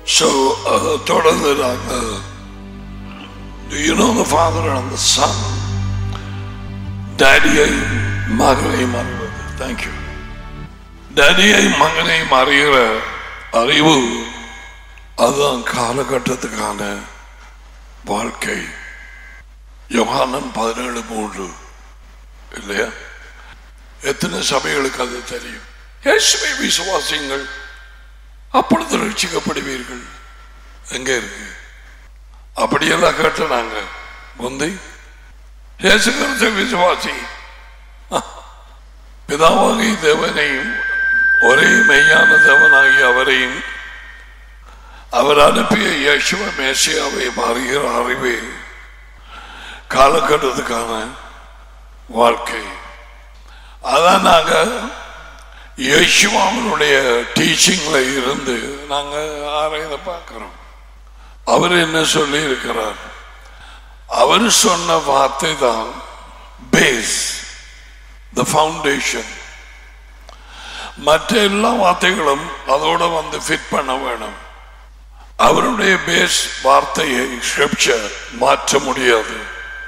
So தொடர்ந்து நாங்கள் Do you know the father and the son? டேடியை மகனையும் அறிவது தேங்க்யூ டேடியை மகனையும் அறிகிற அறிவு அதுதான் காலகட்டத்துக்கான வாழ்க்கை யோகானன் பதினேழு மூன்று இல்லையா எத்தனை சபைகளுக்கு அது தெரியும் இயேசுவை விசுவாசிங்கள் அப்பொழுது ரட்சிக்கப்படுவீர்கள் எங்க இருக்கு அப்படியெல்லாம் கேட்டு நாங்க முந்தி இயேசு கிறிஸ்து விசுவாசி பிதாவாகி தேவனையும் ஒரே மெய்யான தேவனாகி அவரையும் அவர் அனுப்பிய இயேசுவ மேசியாவை மாறுகிற அறிவே காலகட்டத்துக்கான வாழ்க்கை அதான் நாங்க இயேசுவாமனுடைய டீச்சிங்ல இருந்து நாங்க ஆராய்ந்து பார்க்கிறோம் அவர் என்ன சொல்லி இருக்கிறார் அவர் சொன்ன வார்த்தை தான் பேஸ் த ஃபவுண்டேஷன் மற்ற எல்லா வார்த்தைகளும் அதோட வந்து ஃபிட் பண்ண வேணும் அவருடைய பேஸ் வார்த்தையை ஸ்கிரிப்சர் மாற்ற முடியாது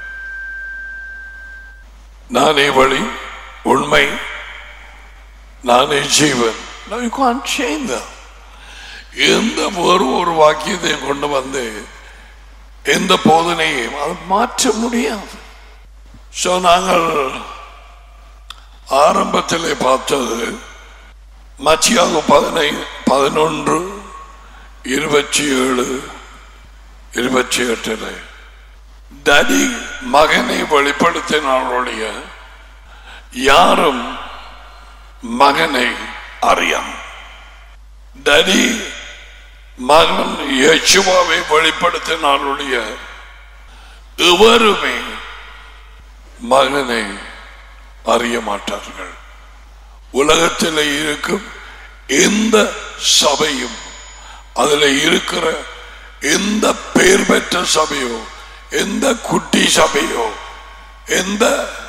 நானே வழி உண்மை நானே ஜீவன் No, you can't change that. எந்த ஒரு ஒரு வாக்கியத்தையும் கொண்டு வந்து எந்த போதனையும் அது மாற்ற முடியாது ஸோ நாங்கள் ஆரம்பத்தில் பார்த்தது மச்சியாக பதினை பதினொன்று இருபத்தி ஏழு இருபத்தி எட்டில் தடி மகனை வெளிப்படுத்தினாருடைய யாரும் மகனை அறியாம் தடி மகன் யேசுவாவை வெளிப்படுத்தினாருடைய எவருமே மகனை அறிய மாட்டார்கள் உலகத்தில் இருக்கும் எந்த சபையும் அதில் இருக்கிற எந்த பெயர் பெற்ற சபையோ எந்த குட்டி சபையோ எந்த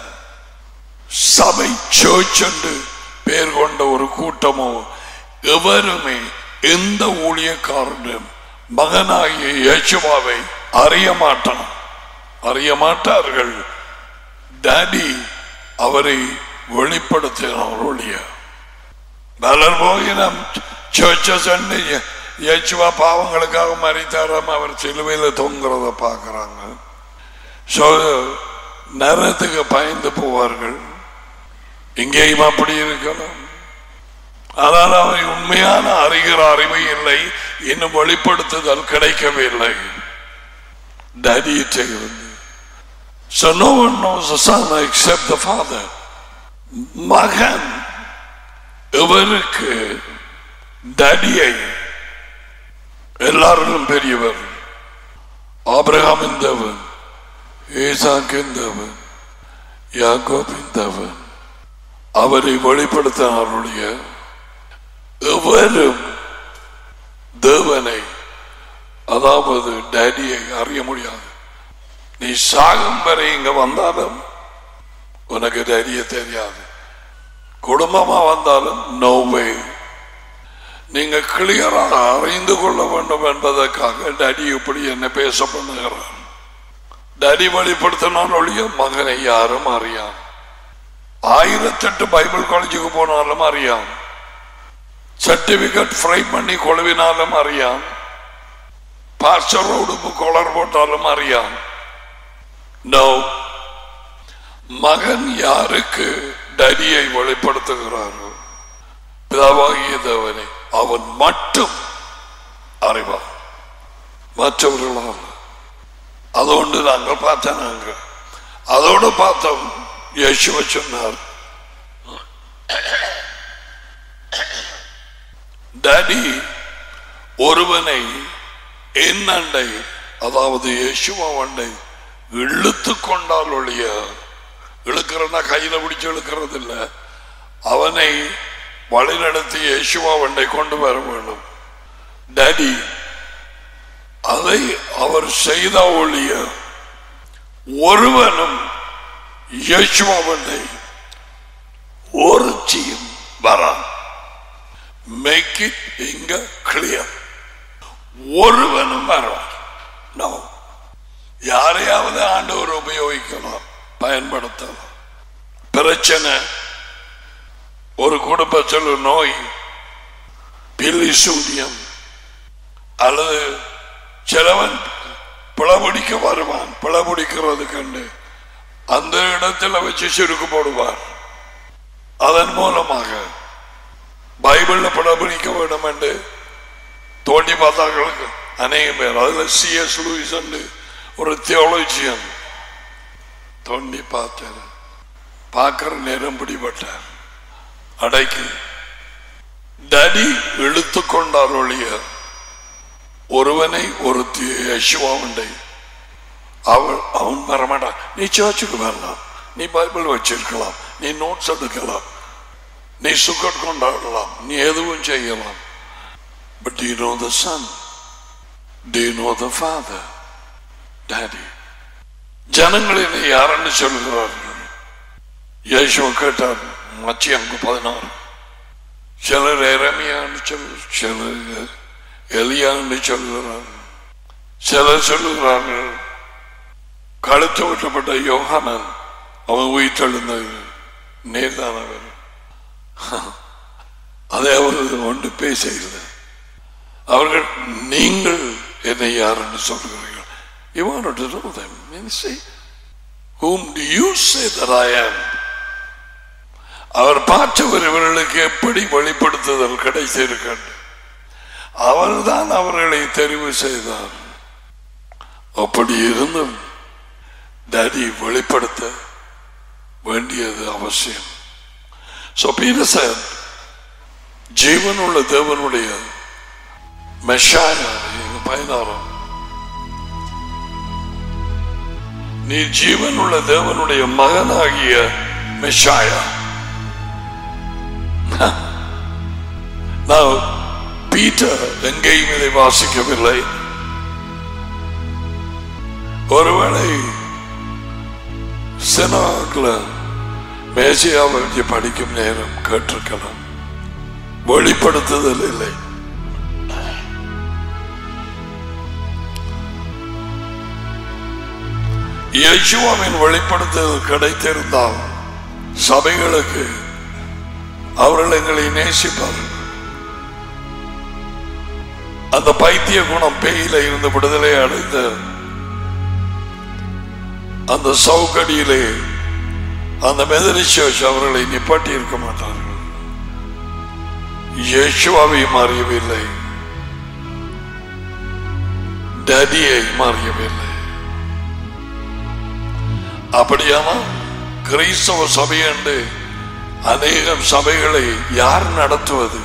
சபை சர்ச் என்று பெயர் கொண்ட ஒரு கூட்டமோ எவருமே எந்த ஊழியக்காரனும் மகனாகிய இயேசுவாவை அறிய மாட்டான் அறிய மாட்டார்கள் டாடி அவரை வெளிப்படுத்தினார் ஒழிய பலர் போய் நம் சர்ச்சஸ் இயேசுவா பாவங்களுக்காக மறித்தாராம் அவர் சிலுவையில் தொங்குறத பார்க்கறாங்க ஸோ நரத்துக்கு பயந்து போவார்கள் இங்கேயும் அப்படி இருக்கலாம் ஆனால் அவை உண்மையான அறிகிற அறிவு இல்லை இன்னும் வெளிப்படுத்துதல் கிடைக்கவில்லை டேடியிட்டே இருந்து So no one knows the son except the father. மகன் இவருக்கு டடியை எல்லாரிலும் பெரியவர் ஆபிரகாமின் தேவன் ஈசாக்கின் தேவன் யாக்கோபின் தேவன் அவரை வெளிப்படுத்தினாருடைய எவரும் தேவனை அதாவது டேடியை அறிய முடியாது நீ சாகும் வரை இங்க வந்தாலும் உனக்கு டேடிய தெரியாது குடும்பமா வந்தாலும் நோவே நீங்க கிளியராக அறிந்து கொள்ள வேண்டும் என்பதற்காக டேடி இப்படி என்ன பேச பண்ணுகிறார் டேடி வெளிப்படுத்தினால் ஒழிய மகனை யாரும் அறியாம் ஆயிரத்தெட்டு பைபிள் காலேஜுக்கு போனாலும் அறியாம் சர்டிபிகேட் ஃப்ரை பண்ணி கொழுவினாலும் அறியாம் பாஸ்டர் உடுப்பு கொலர் போட்டாலும் அறியாம் நோ மகன் யாருக்கு டடியை வெளிப்படுத்துகிறாரோ பிதாவாகிய தேவனை அவன் மட்டும் அறிவான் மற்றவர்களால் அதோண்டு நாங்கள் பார்த்தோம் நாங்கள் அதோடு பார்த்தோம் யேசுவ சொன்னார் டடி ஒருவனை என் அண்டை அதாவது யேசுவண்டை இழுத்து கொண்டால் ஒழிய இழுக்கிறனா கையில பிடிச்சு இழுக்கிறது இல்ல அவனை வழிநடத்தி யேசுவாவண்டை கொண்டு வர வேண்டும் டடி அதை அவர் செய்த ஒழிய ஒருவனும் யேசுவாவண்டை ஒருச்சியும் வரான் மேக் இட் இங்க கிளியர் ஒருவனும் வருவார் நோ யாரையாவது ஆண்டவர் உபயோகிக்கலாம் பயன்படுத்தலாம் பிரச்சனை ஒரு குடும்பத்தில் நோய் பில்லி சூரியம் அல்லது சிலவன் பிளமுடிக்க வருவான் பிளமுடிக்கிறது கண்டு அந்த இடத்துல வச்சு சுருக்கு போடுவார் அதன் மூலமாக பைபிள்ல பிளமுடிக்க வேண்டும் என்று தோண்டி பார்த்தாங்களுக்கு அநேகம் பேர் அதுல சிஎஸ் லூயிஸ் என்று ஒரு தியோலஜியன் தோண்டி பார்த்தார் பார்க்கிற நேரம் பிடிபட்டார் அடைக்கு டடி இழுத்து கொண்டார் ஒழிய ஒருவனை ஒரு யசுவாவுண்டை அவள் அவன் வரமாட்டான் நீ சர்ச்சுக்கு வரலாம் நீ பைபிள் வச்சிருக்கலாம் நீ நோட்ஸ் எடுக்கலாம் நீ சுக்கட் கொண்டாடலாம் நீ எதுவும் செய்யலாம் but you know the son do you know the father daddy ஜனங்கள் என்னை யாருன்னு சொல்கிறார்கள் யேசுவ கேட்டார் மச்சி அங்கு பதினாறு சிலர் எரமியான்னு சொல் சிலர் எலியான்னு சொல்கிறார்கள் சிலர் சொல்லுகிறார்கள் கழுத்து விட்டப்பட்ட யோகானன் அவன் உயிர்த்தெழுந்த நேர்தானவர் அதை அவர்கள் ஒன்று பேசவில்லை அவர்கள் நீங்கள் என்னை யாருன்னு சொல்கிறீர்கள் You wanted to know them. And say, whom do you say that I am? அவர் பார்த்தவர் இவர்களுக்கு எப்படி வெளிப்படுத்துதல் கிடைத்திருக்கிறது அவர்தான் அவர்களை தெரிவு செய்தார் அப்படி இருந்தும் டேடி வெளிப்படுத்த வேண்டியது அவசியம் So Peter said, ஜீவனுள்ள தேவனுடைய மெஷாயா பதினாறாம் நீ ஜீவனுள்ள தேவனுடைய மகனாகிய மெஷாயா Now, பீட்டர் எங்கேயும் இதை வாசிக்கவில்லை ஒருவேளை சினாக்ல மேசியாவை பற்றி படிக்கும் நேரம் கேட்டிருக்கலாம் வெளிப்படுத்துதல் இல்லை இயேசுவாவின் வெளிப்படுத்துதல் கிடைத்திருந்தால் சபைகளுக்கு அவர்கள் எங்களை நேசிப்பார்கள் அந்த பைத்திய குணம் பேயில இருந்து விடுதலை அடைந்த அந்த சவுக்கடியிலே அந்த மெதரி சர்ச் அவர்களை நிப்பாட்டி இருக்க மாட்டார்கள் இயேசுவாவை மாறியவில்லை டடியை மாறியவில்லை அப்படியானால் கிறிஸ்தவ சபை என்று அநேகம் சபைகளை யார் நடத்துவது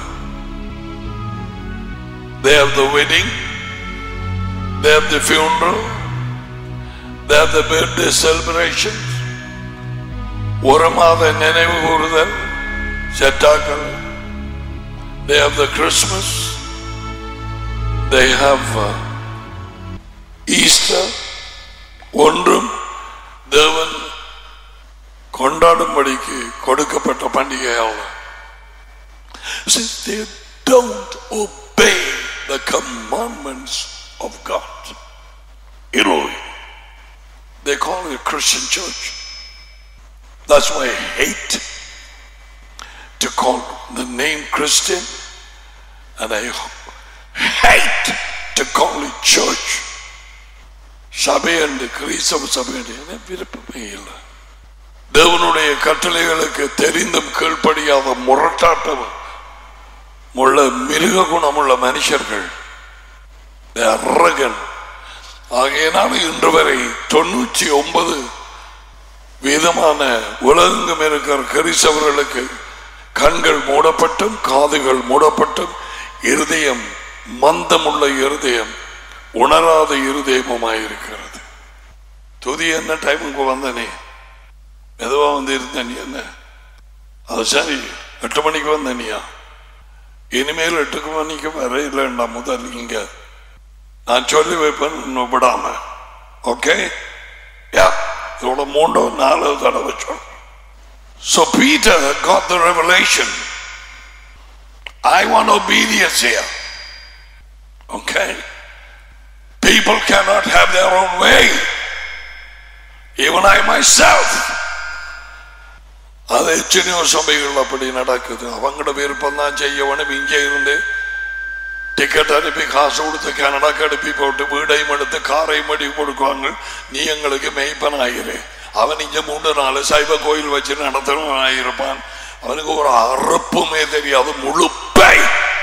They have the wedding, they have the funeral, they have the birthday celebrations, ஒரு மாத நினைவு கூறுதல் செட்டாக்கள் they have the Christmas, they have uh, Easter, ஒன்றும் தேவன் கொண்டாடும்படிக்கு கொடுக்கப்பட்ட பண்டிகையால் Since they don't obey the commandments of God, Eloi, they call it a Christian church. That's why I hate to call the name Christian, and I hate to call it church. சபை என்று கிறிஸ்தவ சபை என்று எனக்கு விருப்பமே இல்லை தேவனுடைய கட்டளைகளுக்கு தெரிந்தும் கீழ்ப்படியாத முரட்டாட்டம் உள்ள மிருக குணமுள்ள மனுஷர்கள் They are arrogant. ஆகையினால் இன்று வரை தொண்ணூற்றி ஒன்பது விதமான உலகெங்கும் இருக்கிற கிறிஸ்தவர்களுக்கு கண்கள் மூடப்பட்டும் காதுகள் மூடப்பட்டும் இருதயம் மந்தமுள்ள இருதயம் உணராத இருதயமுமாயிருக்கிறது துதி என்ன டைமுக்கு வந்தனே மெதுவா வந்து இருந்த நீ என்ன அது சரி எட்டு மணிக்கு வந்த நீயா இனிமேல் எட்டு மணிக்கு வர இல்லைண்டா முதல் இங்க நான் சொல்லி வைப்பேன் இன்னும் விடாம ஓகே யா இதோட மூண்டோ நாலு தடவை சொல் So Peter got the revelation. I want obedience here. Okay? People cannot have their own way. Even I myself. அது எத்தனையோ சபைகள் அப்படி நடக்குது அவங்களோட விருப்பம் தான் செய்யவனும் இங்கே இருந்து டிக்கெட் அனுப்பி காசு கொடுத்து கனடாக்கு அனுப்பி போட்டு வீடையும் எடுத்து காரையும் அடி கொடுக்குவாங்க நீ எங்களுக்கு மெய்ப்பன் ஆயிரு அவன் இங்க மூன்று நாலு சைவ கோயில் வச்சு நடத்துறவன் ஆயிருப்பான் அவனுக்கு ஒரு அறுப்புமே தெரியாது முழுப்பை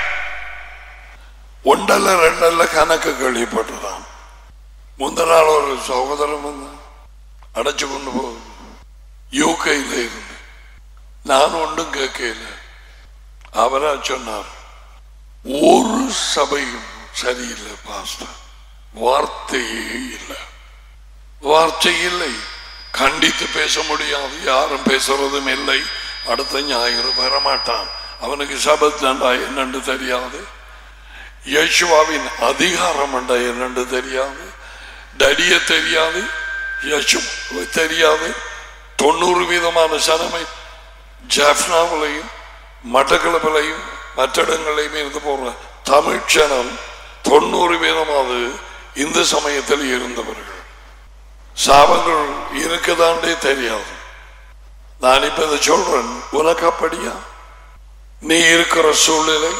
ஒன்றல்ல ரெண்டல்ல கணக்கு கேள்விப்பட்டுதான் முந்த நாள் ஒரு சகோதரன் வந்து அடைச்சு கொண்டு போகுது யூகையில் இருந்து நான் ஒன்றும் கேட்கல அவரா சொன்னார் ஒரு சபையும் சரியில்லை பாஸ்டர் வார்த்தையே இல்லை வார்த்தை இல்லை கண்டித்து பேச முடியாது யாரும் பேசுறதும் இல்லை அடுத்த ஞாயிறு வரமாட்டான் அவனுக்கு சபத் நண்டா என்னன்னு தெரியாது யேசுவாவின் அதிகாரம் என்றா என்னன்னு தெரியாது டடிய தெரியாது யேசு தெரியாது தொண்ணூறு வீதமான சனமை ஜாஃப்னாவிலையும் மட்டக்களப்பிலையும் மற்ற இடங்களையும் இருந்து போற தமிழ் சனம் தொண்ணூறு வீதமாவது இந்த சமயத்தில் இருந்தவர்கள் சாபங்கள் இருக்குதாண்டே தெரியாது நான் இப்ப இதை சொல்றேன் உனக்கு அப்படியா நீ இருக்கிற சூழ்நிலை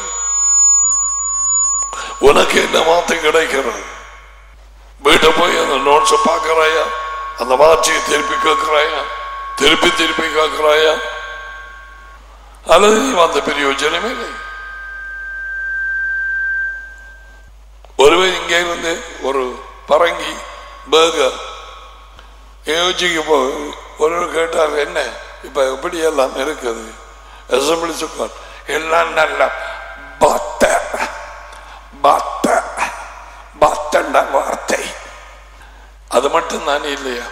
உனக்கு என்ன மாத்தம் கிடைக்கிறது வீட்டை போய் அந்த நோட்ஸை பார்க்கறாயா அந்த வாட்சியை திருப்பி கேட்கிறாயா திருப்பி திருப்பி கேட்கிறாயா அல்லது நீ வந்த பிரயோஜனமே இல்லை ஒருவர் இங்கே இருந்து ஒரு பரங்கி பேர்கர் யோசிக்கு போ ஒரு கேட்டார் என்ன இப்ப எப்படி எல்லாம் இருக்குது அசம்பிளி சுக்கார் எல்லாம் நல்ல பத்த பத்த பத்தண்ட வார்த்தை அது மட்டும் தானே இல்லையா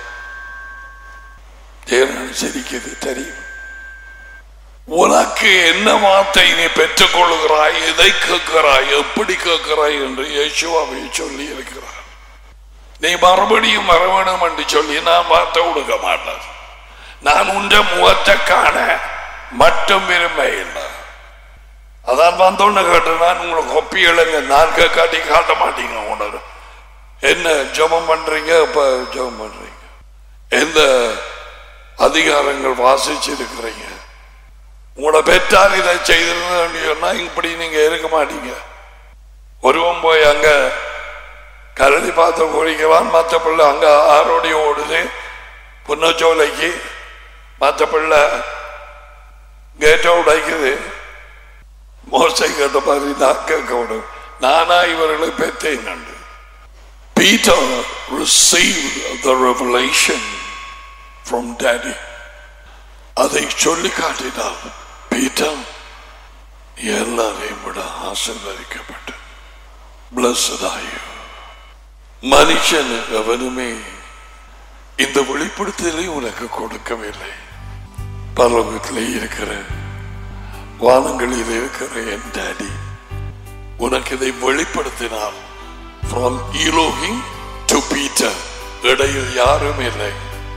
தேவன் சிரிக்குது தெரியும் உனக்கு என்ன வார்த்தை நீ பெற்றுக் கொள்கிறாய் எதை கேட்கிறாய் எப்படி கேட்கிறாய் என்று இயேசுவாவை சொல்லி இருக்கிறார் நீ மறுபடியும் வர வேணும் என்று சொல்லி நான் வார்த்தை கொடுக்க மாட்டேன் நான் உன்ற முகத்தை காண மட்டும் விரும்ப இல்லை அதான் வந்தோன்னு கேட்டு நான் உங்களை கொப்பி எழுங்க நான் காட்டி காட்ட மாட்டீங்க உனக்கு என்ன ஜெபம் பண்றீங்க இப்ப ஜெபம் பண்றீங்க எந்த அதிகாரங்கள் வாசிச்சிருக்கிறீங்க உங்களோட பெற்றார் இதை செய்திருந்தா இப்படி நீங்க இருக்க மாட்டீங்க ஒருவன் போய் அங்க கரடி பாத்திரம் குடிக்கிறான் மற்ற பிள்ளை அங்க ஆரோடி ஓடுது புன்னச்சோலைக்கு மற்ற பிள்ளை கேட்டை உடைக்குது மோசை கேட்ட மாதிரி நான் கேட்க விடும் நானா இவர்களை பெற்றேன் கண்டு Peter received the revelation from daddy. அதை சொல்லி காட்டினார் பீட்டர் எல்லாரையும் விட ஆசீர்வதிக்கப்பட்ட Blessed are you. மனுஷன் எவனுமே இந்த வெளிப்படுத்தலை உனக்கு கொடுக்கவில்லை பரலோகத்திலே இருக்கிற வானங்களில் இருக்கிற என் டாடி உனக்கு இதை வெளிப்படுத்தினார் from Elohim to Peter இடையில் யாரும் இல்லை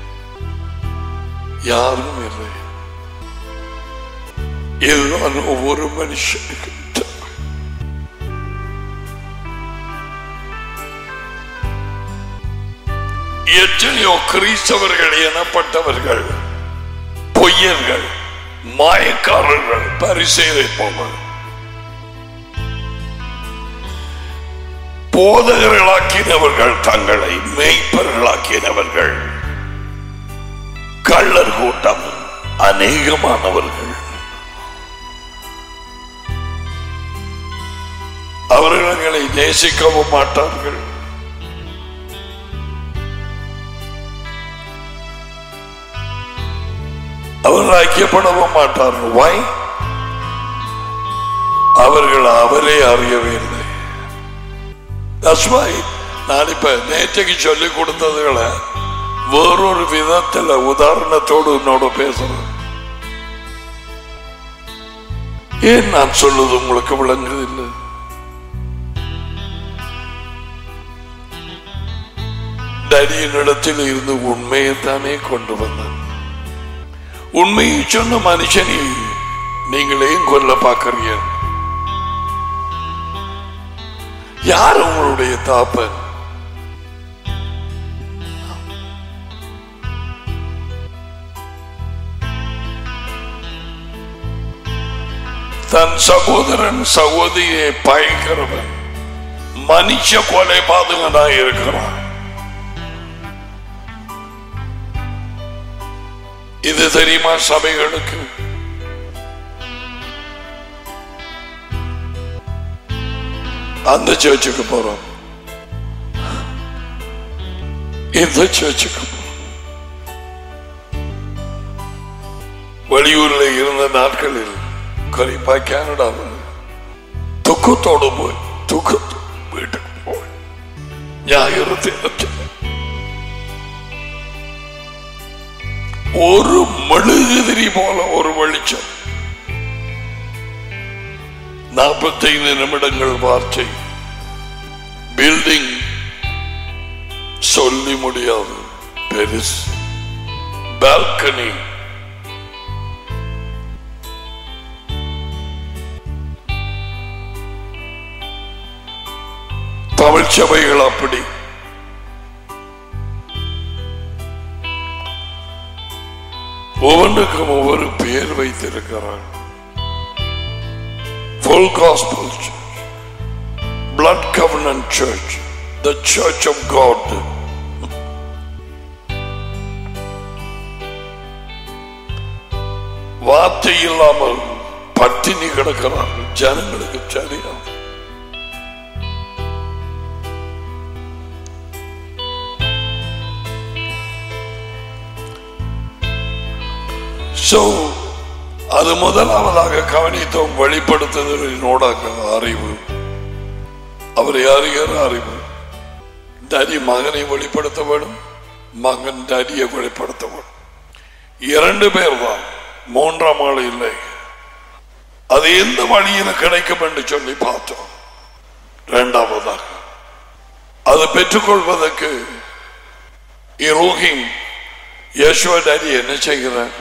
யாரும் இல்லை இதுதான் ஒவ்வொரு மனுஷனுக்கு தேவை. எத்தனையோ கிறிஸ்தவர்கள் எனப்பட்டவர்கள் பொய்யர்கள் மாயக்காரர்கள் பரிசேரிப்பவர்கள் போதகர்களாக்கினவர்கள் தங்களை மெய்ப்பர்களாக்கினவர்கள் கள்ளர் கூட்டம் அநேகமானவர்கள் அவர்களை நேசிக்கவும் மாட்டார்கள் அவர்கள் ஐக்கியப்படவும் மாட்டார்கள் வை அவர்கள் அவரே அறியவே இல்லை That's why நான் இப்ப நேற்றைக்கு சொல்லி கொடுத்ததுகளை வேறொரு விதத்துல உதாரணத்தோடு உன்னோட பேசுறேன் ஏன் நான் சொல்லுது உங்களுக்கு விளங்குது இல்லை டடியின் இடத்தில் இருந்து உண்மையைத்தானே கொண்டு வந்தேன் உண்மையை சொன்ன மனுஷனை நீங்களே கொல்ல பார்க்கறீங்க யார் உங்களுடைய தாப்பன் சகோதரன் சகோதரியை பயக்கிறவன் மனுஷ கொலைபாதகனாய் இருக்கிறான் இது தெரியுமா சபைகளுக்கு அந்த சர்ச்சுக்கு போறோம் இந்த சர்ச்சுக்கு போறோம் வெளியூர்ல இருந்த நாட்களில் குறிப்பா கனடாவில் துக்கத்தோடு போய் துக்கத்தோடு வீட்டுக்கு போய் ஞாயிறு தினத்தில் ஒரு மெழுகுதிரி போல ஒரு வெளிச்சம் நாற்பத்தைந்து நிமிடங்கள் வார்த்தை பில்டிங் சொல்லி முடியாது பெருசு பால்கனி தமிழ் சபைகள் அப்படி ஒவ்வொன்றுக்கும் ஒவ்வொரு பெயர் வைத்திருக்கிறார் Full Gospel Church, Blood Covenant Church, the Church of God. வார்த்தை இல்லாமல் பட்டினி கிடக்கிறார்கள் ஜனங்களுக்கு சரியா So, அது முதலாவதாக கவனித்தோம் வெளிப்படுத்துதலினோடாக அறிவு அவரை அறிகிற அறிவு டரி மகனை வெளிப்படுத்த வேண்டும் மகன் டரியை வெளிப்படுத்த வேண்டும் இரண்டு பேர் தான் மூன்றாம் ஆள் இல்லை அது எந்த வழியில கிடைக்கும் என்று சொல்லி பார்த்தோம் இரண்டாவதாக அது பெற்றுக்கொள்வதற்கு இரோகிம் யேசுவ டரி என்ன செய்கிறார்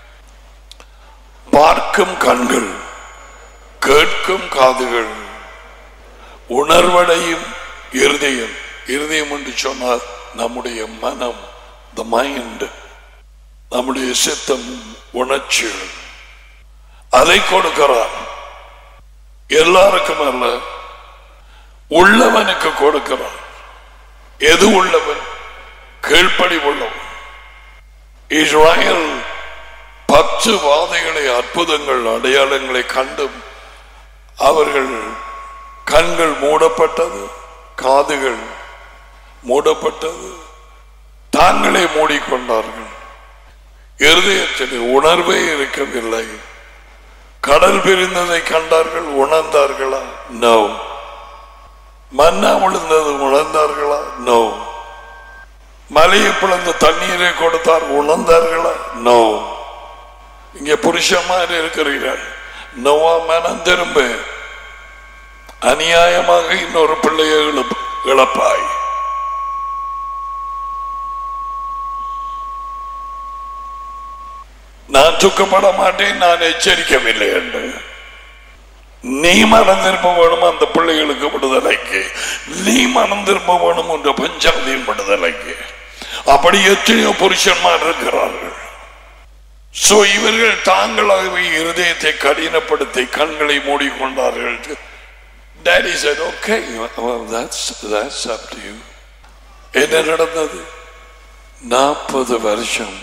பார்க்கும் கண்கள் கேட்கும் காதுகள் உணர்வடையும் இருதயம் இருதயம் என்று சொன்னால் நம்முடைய மனம் த மைண்ட் நம்முடைய சித்தம் உணர்ச்சிகள் அதை கொடுக்கிறார் எல்லாருக்கும் அல்ல உள்ளவனுக்கு கொடுக்கிறார் எது உள்ளவன் கீழ்ப்படி உள்ளவன் இஸ்ராயல் பத்து வாதைகளை அற்புதங்கள் அடையாளங்களை கண்டும் அவர்கள் கண்கள் மூடப்பட்டது காதுகள் மூடப்பட்டது தாங்களே மூடிக்கொண்டார்கள் இருதயத்தில் உணர்வே இருக்கவில்லை கடல் பிரிந்ததை கண்டார்கள் உணர்ந்தார்களா நோ மன்னா விழுந்தது உணர்ந்தார்களா நோ மலையை பிளந்து தண்ணீரை கொடுத்தார் உணர்ந்தார்களா நோ இங்க புருஷமாக இருக்கிறீர்கள் நோவா மனம் திரும்ப அநியாயமாக இன்னொரு பிள்ளையை இழப்- இழப்பாய் நான் துக்கப்பட மாட்டேன் நான் எச்சரிக்கவில்லை என்று நீ மனம் திரும்ப வேணும் அந்த பிள்ளைகளுக்கு விடுதலைக்கு நீ மனம் திரும்ப வேணும் என்ற பஞ்சாதியின் விடுதலைக்கு அப்படி எத்தனையோ புருஷன்மார் இருக்கிறார்கள் சோ இவர்கள் தாங்களாகவே இருதயத்தை கடினப்படுத்தி கண்களை மூடிக்கொண்டார்கள் Daddy said, okay, well, that's, that's up to you. என்ன நடந்தது நாற்பது வருஷம்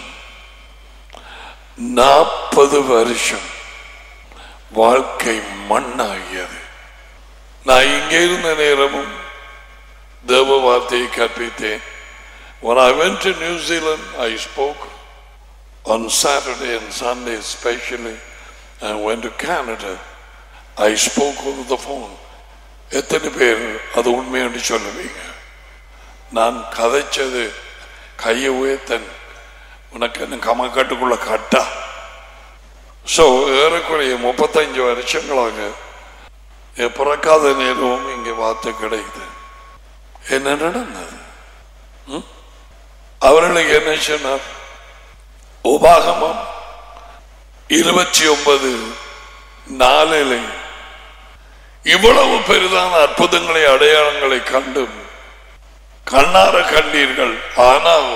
நாற்பது வருஷம் வாழ்க்கை மண்ணாகியது நான் இங்கே இருந்த நேரமும் தேவ வார்த்தையை கற்பித்தேன் When I went to New Zealand, I spoke on Saturday and Sunday especially, and went to Canada. I spoke over the phone. எத்தனை பேர் அது உண்மைன்னு சொல்லுவீங்க நான் கதைச்சது கையை உயர்த்தன் உனக்கு என்ன கமக்கட்டுக்குள்ள கட்டா ஸோ ஏறக்குறைய முப்பத்தஞ்சு வருஷங்களாக என் பிறக்காத நேரமும் இங்கே வார்த்தை கிடைக்குது என்ன நடந்தது ம்? அவர்களுக்கு என்ன சொன்னார் உபாகமம் இருபத்தி ஒன்பது நாளில் இவ்வளவு பெரிதான அற்புதங்களை அடையாளங்களை கண்டும் கண்ணார கண்டீர்கள் ஆனால்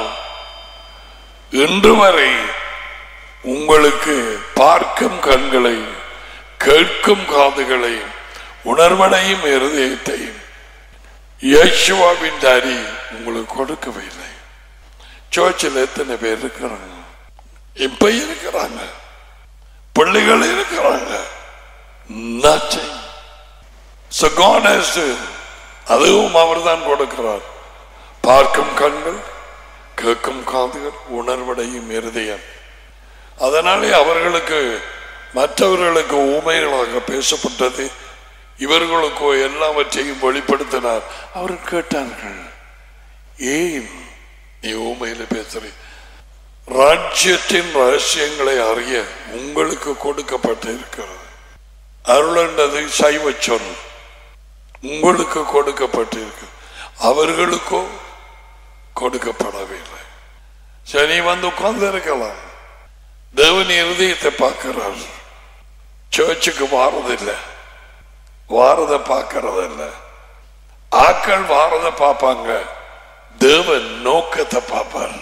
இன்று வரை உங்களுக்கு பார்க்கும் கண்களை கேட்கும் காதுகளையும் உணர்வடையும் இருதயத்தையும் இயேசுவாவின் டாடி உங்களுக்கு கொடுக்கவில்லை சர்ச்சில் எத்தனை பேர் இருக்கிறாங்க இப்ப இருக்கிறாங்க பிள்ளைகள் இருக்கிறாங்க nothing so God has to அதுவும் அவர்தான் கொடுக்கிறார் பார்க்கும் கண்கள் கேட்கும் காதுகள் உணர்வடையும் இருதயம் அதனாலே அவர்களுக்கு மற்றவர்களுக்கு ஊமைகளாக பேசப்பட்டது இவர்களுக்கோ எல்லாவற்றையும் வெளிப்படுத்தினார் அவர் கேட்டார்கள் ஏன் நீ ஊமையில பேசுறீ ராஜ்யத்தின் ரகசியங்களை அறிய உங்களுக்கு கொடுக்கப்பட்டிருக்கிறது அருளண்டது சைவ சொல் உங்களுக்கு கொடுக்கப்பட்டிருக்கு அவர்களுக்கோ கொடுக்கப்படவில்லை சரி வந்து உட்கார்ந்து இருக்கலாம் தேவன் இருதயத்தை பார்க்கிறார் சர்ச்சுக்கு வாரதில்லை வாரத பார்க்கறதில்ல ஆக்கள் வாரத பார்ப்பாங்க தேவன் நோக்கத்தை பார்ப்பார்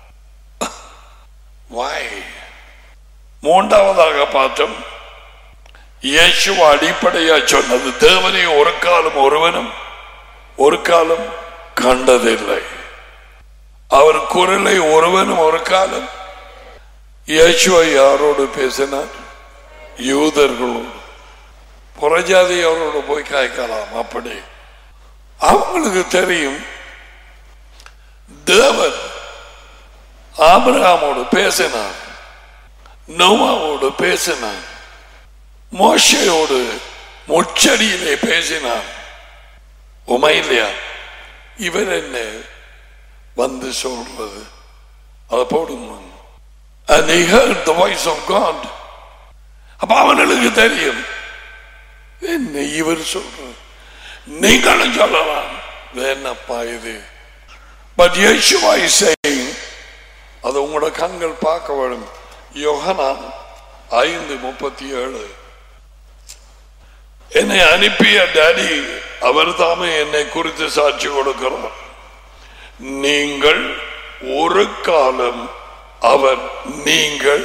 வாய் மூன்றாவதாக பார்த்தோம் இயேசு அடிப்படையா சொன்னது தேவனை ஒரு காலம் ஒருவனும் ஒரு காலம் கண்டதில்லை அவர் குரலை ஒருவனும் ஒரு காலம் இயேசுவை யாரோடு பேசினார் யூதர்களோடு புறஜாதி அவரோடு போய் காய்க்கலாம் அப்படி அவங்களுக்கு தெரியும் தேவன் ஆபிரகாமோடு பேசினார் நோவாவோடு பேசினார் மோசையோடு முச்சடியிலே பேசினார் உமையிலையா இவர் என்ன வந்து சொல்றது அதை போடுங்க and he heard the voice of God அப்ப அவனுக்கு தெரியும் என்ன இவர் சொல்றார் நீங்களும் சொல்லலாம் இது என்னப்பா இது பட் யேசுவா is saying அது உங்களோட கண்கள் பார்க்க வேண்டும் யோகனான் ஐந்து முப்பத்தி ஏழு என்னை அனுப்பிய டாடி அவர் தாமே என்னை குறித்து சாட்சி கொடுக்கிறார் நீங்கள் ஒரு காலம் அவர் நீங்கள்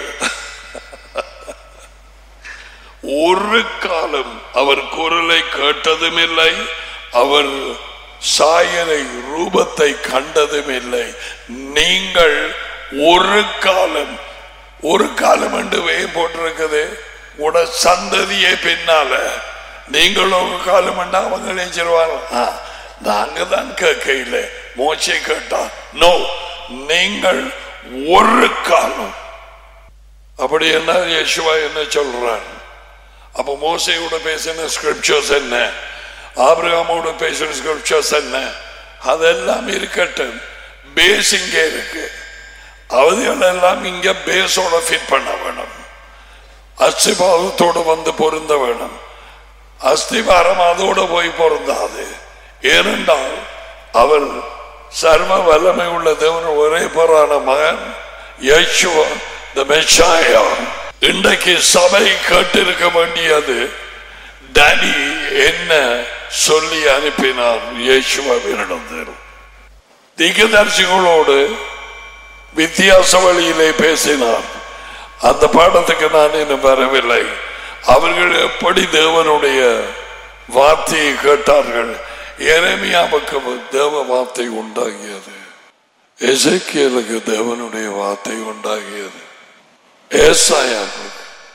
ஒரு காலம் அவர் குரலை கேட்டதும் இல்லை அவர் சாயலை ரூபத்தை கண்டதும் இல்லை நீங்கள் ஒரு காலம் ஒரு காலம் என்று வே போட்டிருக்குது உட சந்ததியே பின்னால நீங்கள் ஒரு காலம் என்றா அவங்க நினைச்சிருவாங்க "ஆ, நாங்க தான் கேட்க இல்லை மோச்சை கேட்டா நோ நீங்கள் ஒரு காலம் அப்படி என்ன யேசுவா என்ன சொல்றான் அப்ப மோசையோட பேசின ஸ்கிரிப்சர்ஸ் என்ன ஆபிரகாமோட பேசின ஸ்கிரிப்சர்ஸ் என்ன அதெல்லாம் இருக்கட்டும் பேஸ் இங்கே இருக்கு அவதிகள் எல்லாம் இங்க பேஸோட ஃபிட் பண்ண வேணும் அஸ்திபாவத்தோடு வந்து பொருந்த வேணும் அஸ்திபாரம் அதோட போய் பொருந்தாது ஏனென்றால் அவர் சர்வ வல்லமை உள்ள தேவன் ஒரே போரான மகன் யேசுவா the Messiah. இன்றைக்கு சபை கேட்டிருக்க வேண்டியது டாடி என்ன சொல்லி அனுப்பினார் இயேசுவிடம் திகதர்சிகளோடு வித்தியாச வழியிலே பேசினார் அந்த பாடத்துக்கு நான் இன்னும் வரவில்லை அவர்கள் எப்படி தேவனுடைய வார்த்தையை கேட்டார்கள் எரேமியாவுக்கு தேவ வார்த்தை உண்டாகியது எசேக்கியலுக்கு தேவனுடைய வார்த்தை உண்டாகியது ஏசாயாவுக்கு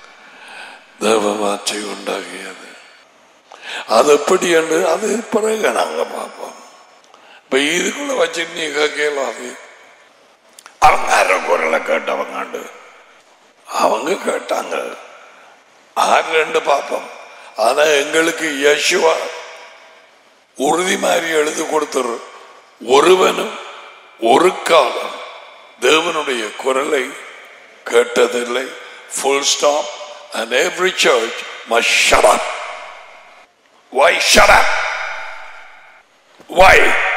தேவ வார்த்தை உண்டாகியது அது எப்படி என்று அது பிறகு நாங்க பார்ப்போம் இப்ப இதுக்குள்ள வச்சு நீ கேட்கலாது அவங்க யாரோ குரலை கேட்டவங்க அவங்க கேட்டாங்க ஆறு ரெண்டு பார்ப்போம் ஆனா எங்களுக்கு யசுவா உறுதி மாதிரி எழுதி கொடுத்துரு ஒருவனும் ஒரு காலம் தேவனுடைய குரலை கேட்டதில்லை full stop and every church must shut up why shut up why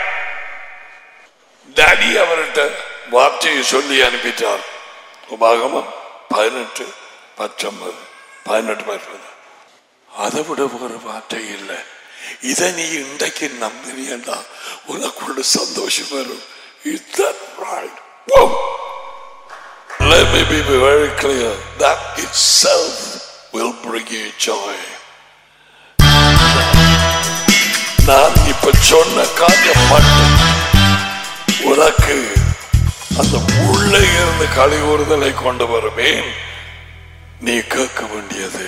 daddy அவர்கிட்ட வார்த்தையை சொல்லி அனுப்பிட்டார் உபாகமம் பதினெட்டு பத்தொன்பது பதினெட்டு பத்தொன்பது அதை விட ஒரு வார்த்தை இல்லை இதை நீ இன்றைக்கு நம்பினியண்டா உனக்குள்ள சந்தோஷம் வரும் இதுதான் right. Boom. Let me be very clear. That itself will bring you joy. நான் இப்ப சொன்ன காரியம் மட்டும் உனக்கு அந்த உள்ளே இருந்து கழிவுறுதலை கொண்டு வருவேன் நீ கேட்க வேண்டியது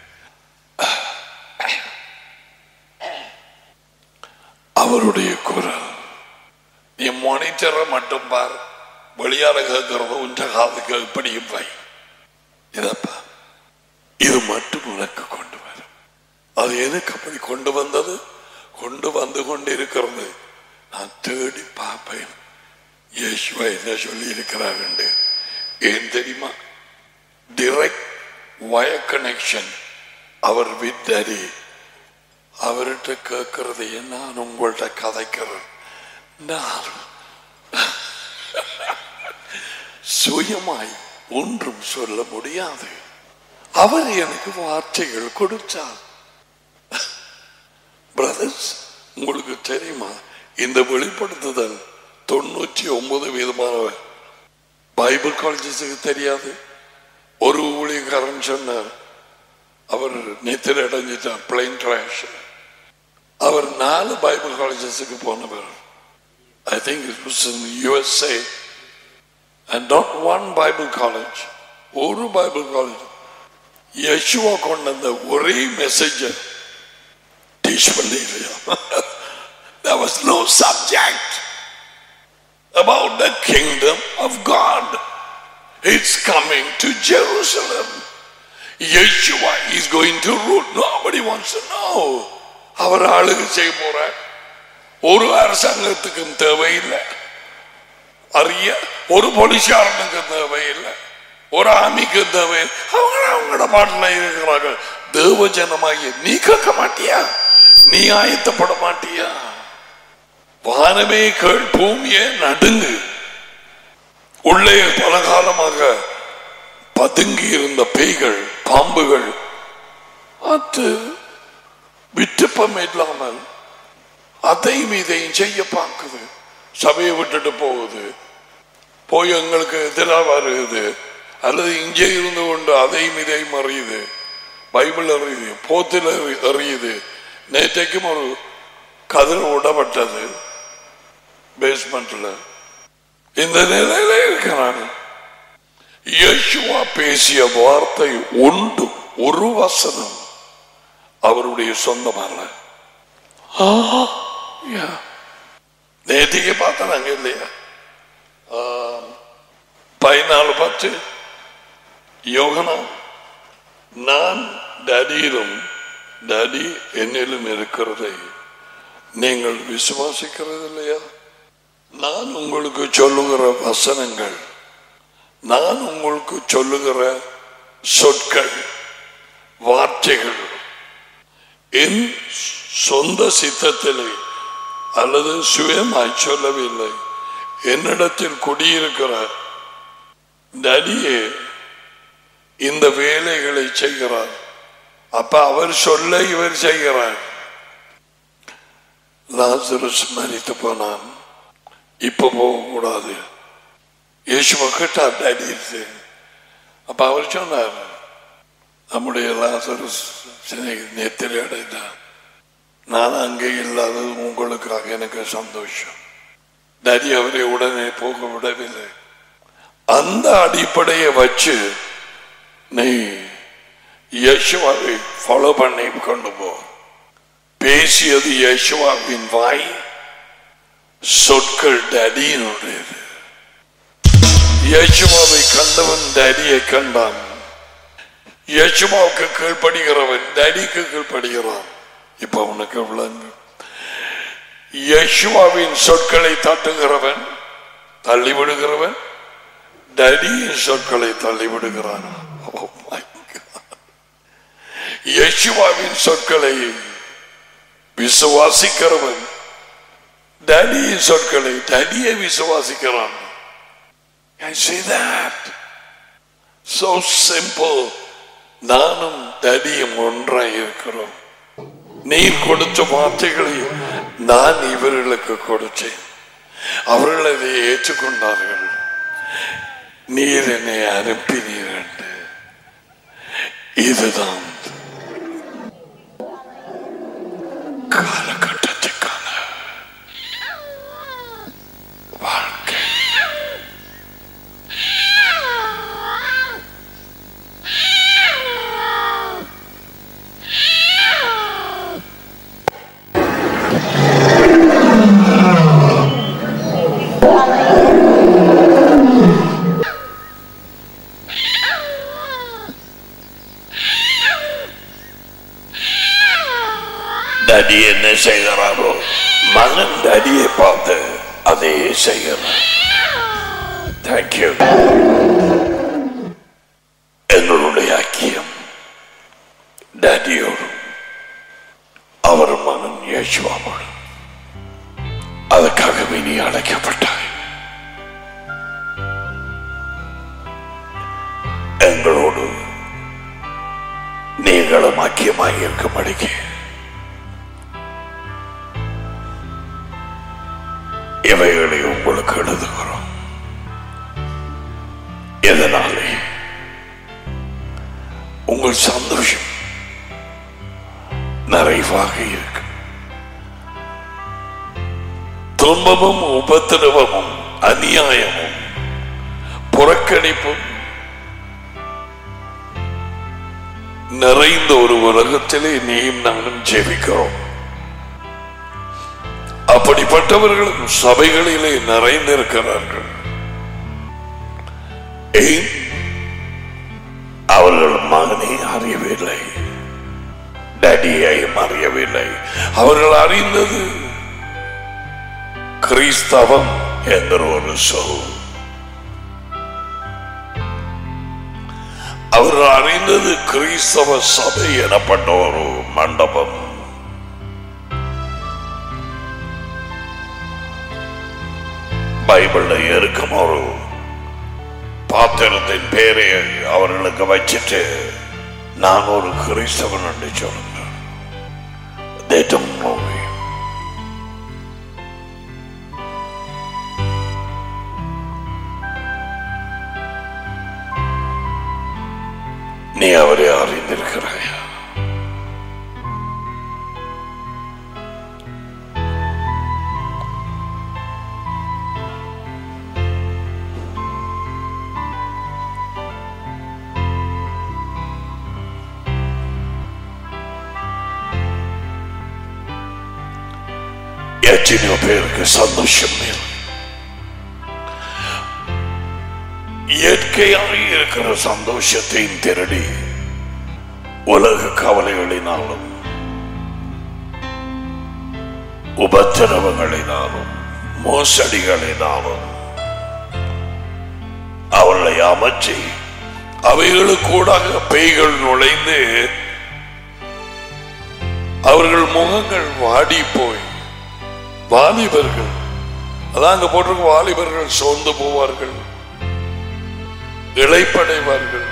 அவருடைய குரல் நீ மானிட்டரை மட்டும் பார் வெளியால கேட்கறது உன்ற காதுக்கு எப்படியும் வை இதப்பா இது மட்டும் உனக்கு கொண்டு வரும் அது எனக்கு அப்படி கொண்டு வந்தது கொண்டு வந்து கொண்டு இருக்கிறது நான் தேடி பார்ப்பேன் இயேசுவா என்ன சொல்லி இருக்கிறார் என்று ஏன் தெரியுமா டிரெக்ட் வய கனெக்ஷன் அவர் வித்தரி அவர்கிட்ட கேட்கறதையே நான் உங்கள்கிட்ட கதைக்கிறேன் நான் சுயமாய் ஒன்றும் சொல்ல முடியாது அவர் எனக்கு வார்த்தைகள் கொடுத்தார் பிரதர்ஸ் உங்களுக்கு தெரியுமா இந்த வெளிப்படுத்துதல் தொண்ணூற்றி ஒன்பது வீதமானவர் பைபிள் காலேஜஸுக்கு தெரியாது ஒரு ஊழியக்காரன் சொன்னார் அவர் நித்திர அடைஞ்சிட்டார் பிளைன் கிராஷ் அவர் நாலு பைபிள் காலேஜஸுக்கு போனவர் I think it was in USA and not one bible college ஒரு பைபிள் காலேஜ் யசுவா கொண்டு வந்த ஒரே மெசேஜ் டீச் பண்ணி இல்லையா There was no subject about the kingdom of God. It's coming to Jerusalem. Yeshua is going to rule. Nobody wants to know. அவர் ஆளுகை செய்ய போற ஒரு அரசாங்கத்துக்கும் தேவையில்லை அறிய ஒரு போலீஸ்காரனுக்கும் தேவையில்லை ஒரு ஆமிக்கு தேவையில்லை அவங்க அவங்களோட பாட்டில் இருக்கிறார்கள் தேவ ஜனமாகிய நீ கேட்க மாட்டியா நீ ஆயத்தப்பட மாட்டியா வானமே கேள் பூமியே நடுங்கு உள்ளே பல காலமாக பதுங்கி இருந்த பேய்கள் பாம்புகள் அது விட்டுப்பம் இல்லாமல் அதையும் இதையும் செய்ய பார்க்குது சபையை விட்டுட்டு போகுது போய் எங்களுக்கு எதிராக வருது அல்லது இங்கே இருந்து கொண்டு அதையும் இதையும் அறியுது பைபிள் அறியுது போத்தில் அறி- அறியுது நேற்றைக்கும் ஒரு கதிர் விடப்பட்டது பேஸ்மெண்ட்ல இந்த நிலையில இருக்கிறான் யேசுவா பேசிய வார்த்தை உண்டு ஒரு வசனம் அவருடைய சொந்தமல்ல ஆ, யா. நேற்றுக்கு பார்த்தாங்க இல்லையா ஆ, பதினாலு பத்து யோகனா நான் டடியிலும் டடி என்னிலும் இருக்கிறதை நீங்கள் விசுவாசிக்கிறது இல்லையா நான் உங்களுக்கு சொல்லுகிற வசனங்கள் நான் உங்களுக்கு சொல்லுகிற சொற்கள் வார்த்தைகள் என் சொந்த சித்தத்திலே அல்லது சுயமாய் சொல்லவில்லை என்னிடத்தில் குடியிருக்கிற நடியே இந்த வேலைகளை செய்கிறார் அப்ப அவர் சொல்ல இவர் செய்கிறார் லாசரஸ் மறித்து போனான் இப்ப போக கூடாது இயேசுவை கேட்டார் டாடி அப்ப அவர் சொன்னார் நம்முடைய லாசரஸ் நேத்திரை அடைந்தார் நான் அங்கே இல்லாதது உங்களுக்காக எனக்கு சந்தோஷம் டாடி அவரை உடனே போக விடவில்லை அந்த அடிப்படையை வச்சு நீ யேசுவாவை ஃபாலோ பண்ணி கொண்டு போ பேசியது யேசுவாவின் வாய் சொற்கள் டேடியினுடையது யேசுவாவை கண்டவன் டேடியை கண்டான் யேசுவாவுக்கு கீழ்ப்படுகிறவன் டேடிக்கு கீழ்ப்படுகிறான் இப்ப உனக்கு விளங்கு யேசுவாவின் சொற்களை தட்டுகிறவன் தள்ளிவிடுகிறவன் டேடியின் சொற்களை தள்ளிவிடுகிறான் Oh my God. யேசுவாவின் சொற்களை விசுவாசிக்கிறவன் டேடியின் சொற்களை டேடியை விசுவாசிக்கிறான் I see that. So simple. நானும் டேடியும் ஒன்றாய் இருக்கிறோம் நீர் கொடுத்த வார்த்தைகளை நான் இவர்களுக்கு கொடுத்தேன் அவர்கள் அதை ஏற்றுக்கொண்டார்கள் நீர் என்னை அனுப்பினீர் என்று இதுதான் காலகட்டத்துக்கான வாழ்க்கை டடி என்ன செய்கிறாரோ மகன் டடியை பார்த்து அதே செய்கிறார் தேங்க்யூ எங்களுடைய ஐக்கியம் டடியோடு அவர் மகன் யேசுவாவோடு அதுக்காகவே நீ அழைக்கப்பட்டாய் எங்களோடு நீங்களும் ஐக்கியமாய் இருக்கும்படிக்கு இவைகளை உங்களுக்கு எழுதுகிறோம் எதனாலே உங்கள் சந்தோஷம் நிறைவாக இருக்கு துன்பமும் உபத்திரவமும் அநியாயமும் புறக்கணிப்பும் நிறைந்த ஒரு உலகத்திலே நீயும் நானும் ஜெபிக்கிறோம் அப்படிப்பட்டவர்களும் சபைகளிலே நிறைந்திருக்கிறார்கள் ஏன் அவர்கள் மகனை அறியவில்லை டடியையும் அறியவில்லை அவர்கள் அறிந்தது கிறிஸ்தவம் என்ற ஒரு சொல் அவர்கள் அறிந்தது கிறிஸ்தவ சபை எனப்பட்ட ஒரு மண்டபம் பைபிள்ல இருக்கும் ஒரு பாத்திரத்தின் பேரை அவர்களுக்கு வச்சுட்டு நான் ஒரு கிறிஸ்தவன் என்று சொல்லுங்க They don't know me. நீ அவரை அறிந்திருக்கிறாயா எத்தனையோ பேருக்கு சந்தோஷம் இல்லை இயற்கையாக இருக்கிற சந்தோஷத்தையும் திருடி உலக கவலைகளினாலும் உபத்திரவங்களினாலும் மோசடிகளினாலும் அவளை அமைச்சு அவைகளுக்கூடாக பேய்கள் நுழைந்து அவர்கள் முகங்கள் வாடி போய் வாலிபர்கள் அதான் அங்க போட்டிருக்க வாலிபர்கள் சோர்ந்து போவார்கள் இழைப்படைவார்கள்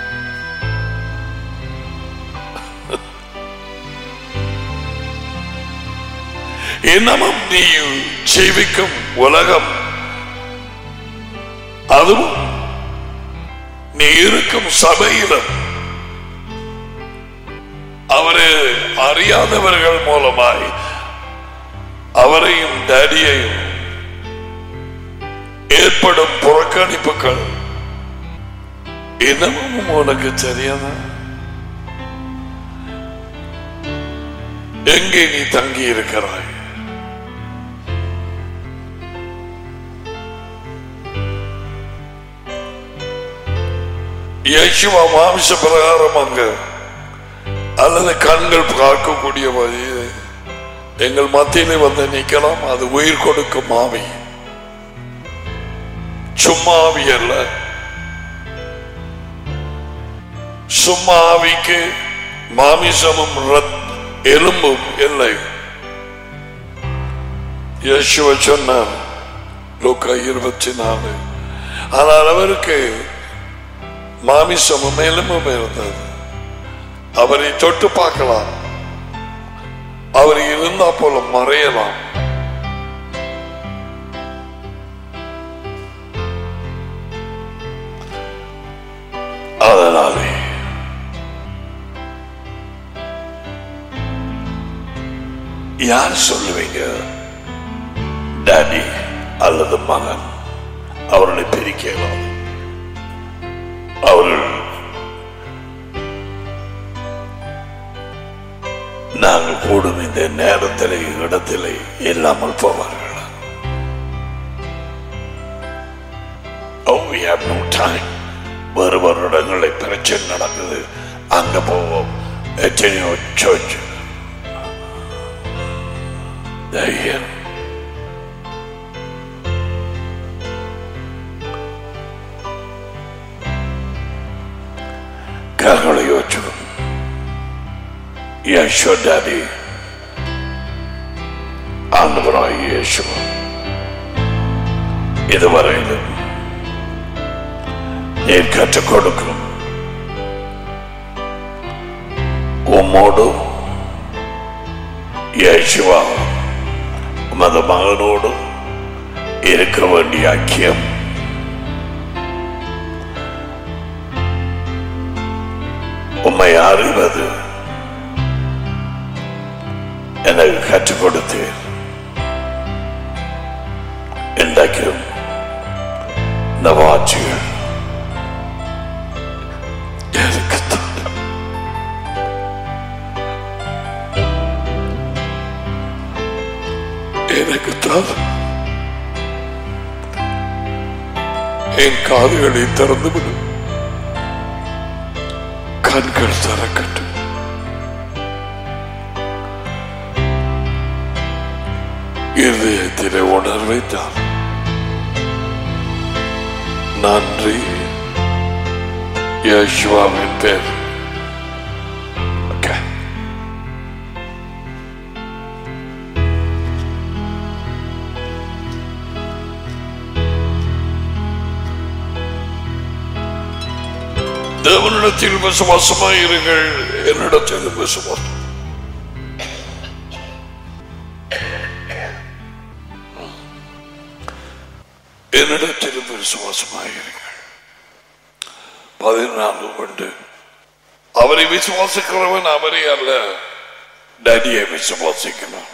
இன்னமும் நீ ஜீவிக்கும் உலகம் அதுவும் நீ இருக்கும் சபையிலும் அவரை அறியாதவர்கள் மூலமாய் அவரையும் டேடியையும் ஏற்படும் புறக்கணிப்புகள் இன்னமும் உனக்கு தெரியாத எங்கே நீ தங்கி இருக்கிறாய் இயேசுவா மாம்ச பிரகாரம் அங்க அல்லது கண்கள் பார்க்கக்கூடிய வழியே எங்கள் மத்தியிலே வந்து நிக்கலாம் அது உயிர் கொடுக்கும் ஆவி சும்மா ஆவி அல்ல சும்மா ஆவிக்கு மாமிசமும் ரத்- எலும்பும் இல்லை யேசுவ சொன்னார் லூக்கா இருபத்தி நாலு ஆனால் அவருக்கு மாமிசமும் எலும்பும் இருந்தது அவரை தொட்டு பார்க்கலாம் அவர் இருந்தா போல மறையலாம் அதனாலே யார் சொல்லுவீங்க டாடி அல்லது மகன் அவர்களை பிரிக்கலாம் அவர்கள் நாங்கள் கூடும் இந்த நேரத்திலே இடத்திலே இல்லாமல் போவார்கள் Oh, we have no time. வேறு வருடங்களில் பிரச்சனை நடக்குது அங்க போவோம் எத்தனையோ சர்ச் தைரியம் கரங்களை வச்சுக்கணும் யேசு டாடி ஆண்டவராய் இயேசு இதுவரையிலும் நீர் கற்றுக் கொடுக்கும் உம்மோடு இயேசுவா உமது மகனோடு இருக்க வேண்டிய ஐக்கியம் உம்மை அறிவது எனக்கு கற்றுக் கொடுத்தீர் இன்றைக்கும் இந்த வாட்சிகள் எனக்கு தான் எனக்கு தான் என் காதுகளை திறந்து விடும் கண்கள் திறக்கட்டும் இருதயத்திலே உணர்வை தான் நன்றி யேசுவாவின் பேர் Okay. தேவனிடத்தில் விசுவாசமாயிருங்கள் என்னிடத்தில் விசுவாசம் என்னிடத்தில் விசுவாசமாயிருங்கள் பதினாலு கொண்டு அவரை விசுவாசிக்கிறவன் அவரை அல்ல டடியை விசுவாசிக்கிறான்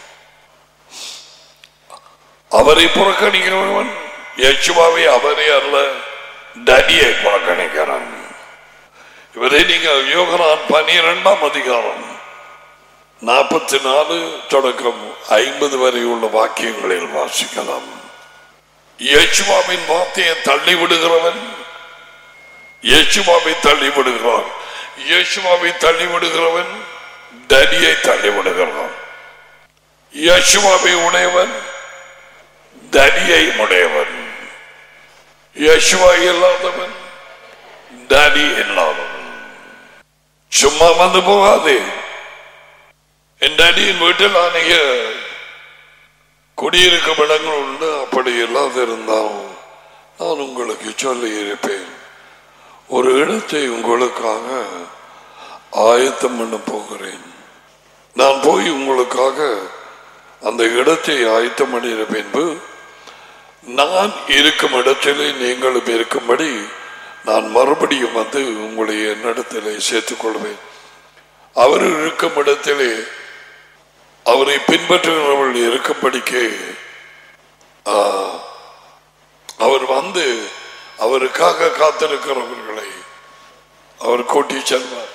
அவரை புறக்கணிக்கிறவன் யேசுவாவை அவரை அல்ல டடியை புறக்கணிக்கிறான் இவரை நீங்கள் யோகனான் பனிரெண்டாம் அதிகாரம் நாற்பத்தி நாலு தொடக்கம் ஐம்பது வரை உள்ள வாக்கியங்களில் வாசிக்கலாம் இயேசுவாவின் வார்த்தையை தள்ளி விடுகிறவன் இயேசுவாவை தள்ளி விடுகிறான் இயேசுவாவை தள்ளி விடுகிறவன் தடியை தள்ளி விடுகிறான் இயேசுவாவை உடையவன் தடியை உடையவன் இயேசுவா இல்லாதவன் தடி இல்லாதவன் சும்மா வந்து போகாதே என் டடியின் வீட்டில் அநேக குடியிருக்கும் இடங்கள் உண்டு அப்படி இல்லாத இருந்தாலும் நான் உங்களுக்கு சொல்லி இருப்பேன் ஒரு இடத்தை உங்களுக்காக ஆயத்தம் பண்ண போகிறேன் நான் போய் உங்களுக்காக அந்த இடத்தை ஆயத்தம் பண்ணின பின்பு நான் இருக்கும் இடத்திலே நீங்களும் இருக்கும்படி நான் மறுபடியும் வந்து உங்களை என்னிடத்திலே சேர்த்துக் கொள்வேன் அவர் இருக்கும் இடத்திலே அவரை பின்பற்றுகிறவர்கள் இருக்கும்படிக்கு ஆ, அவர் வந்து அவருக்காக காத்திருக்கிறவர்களை அவர் கூட்டி செல்வார்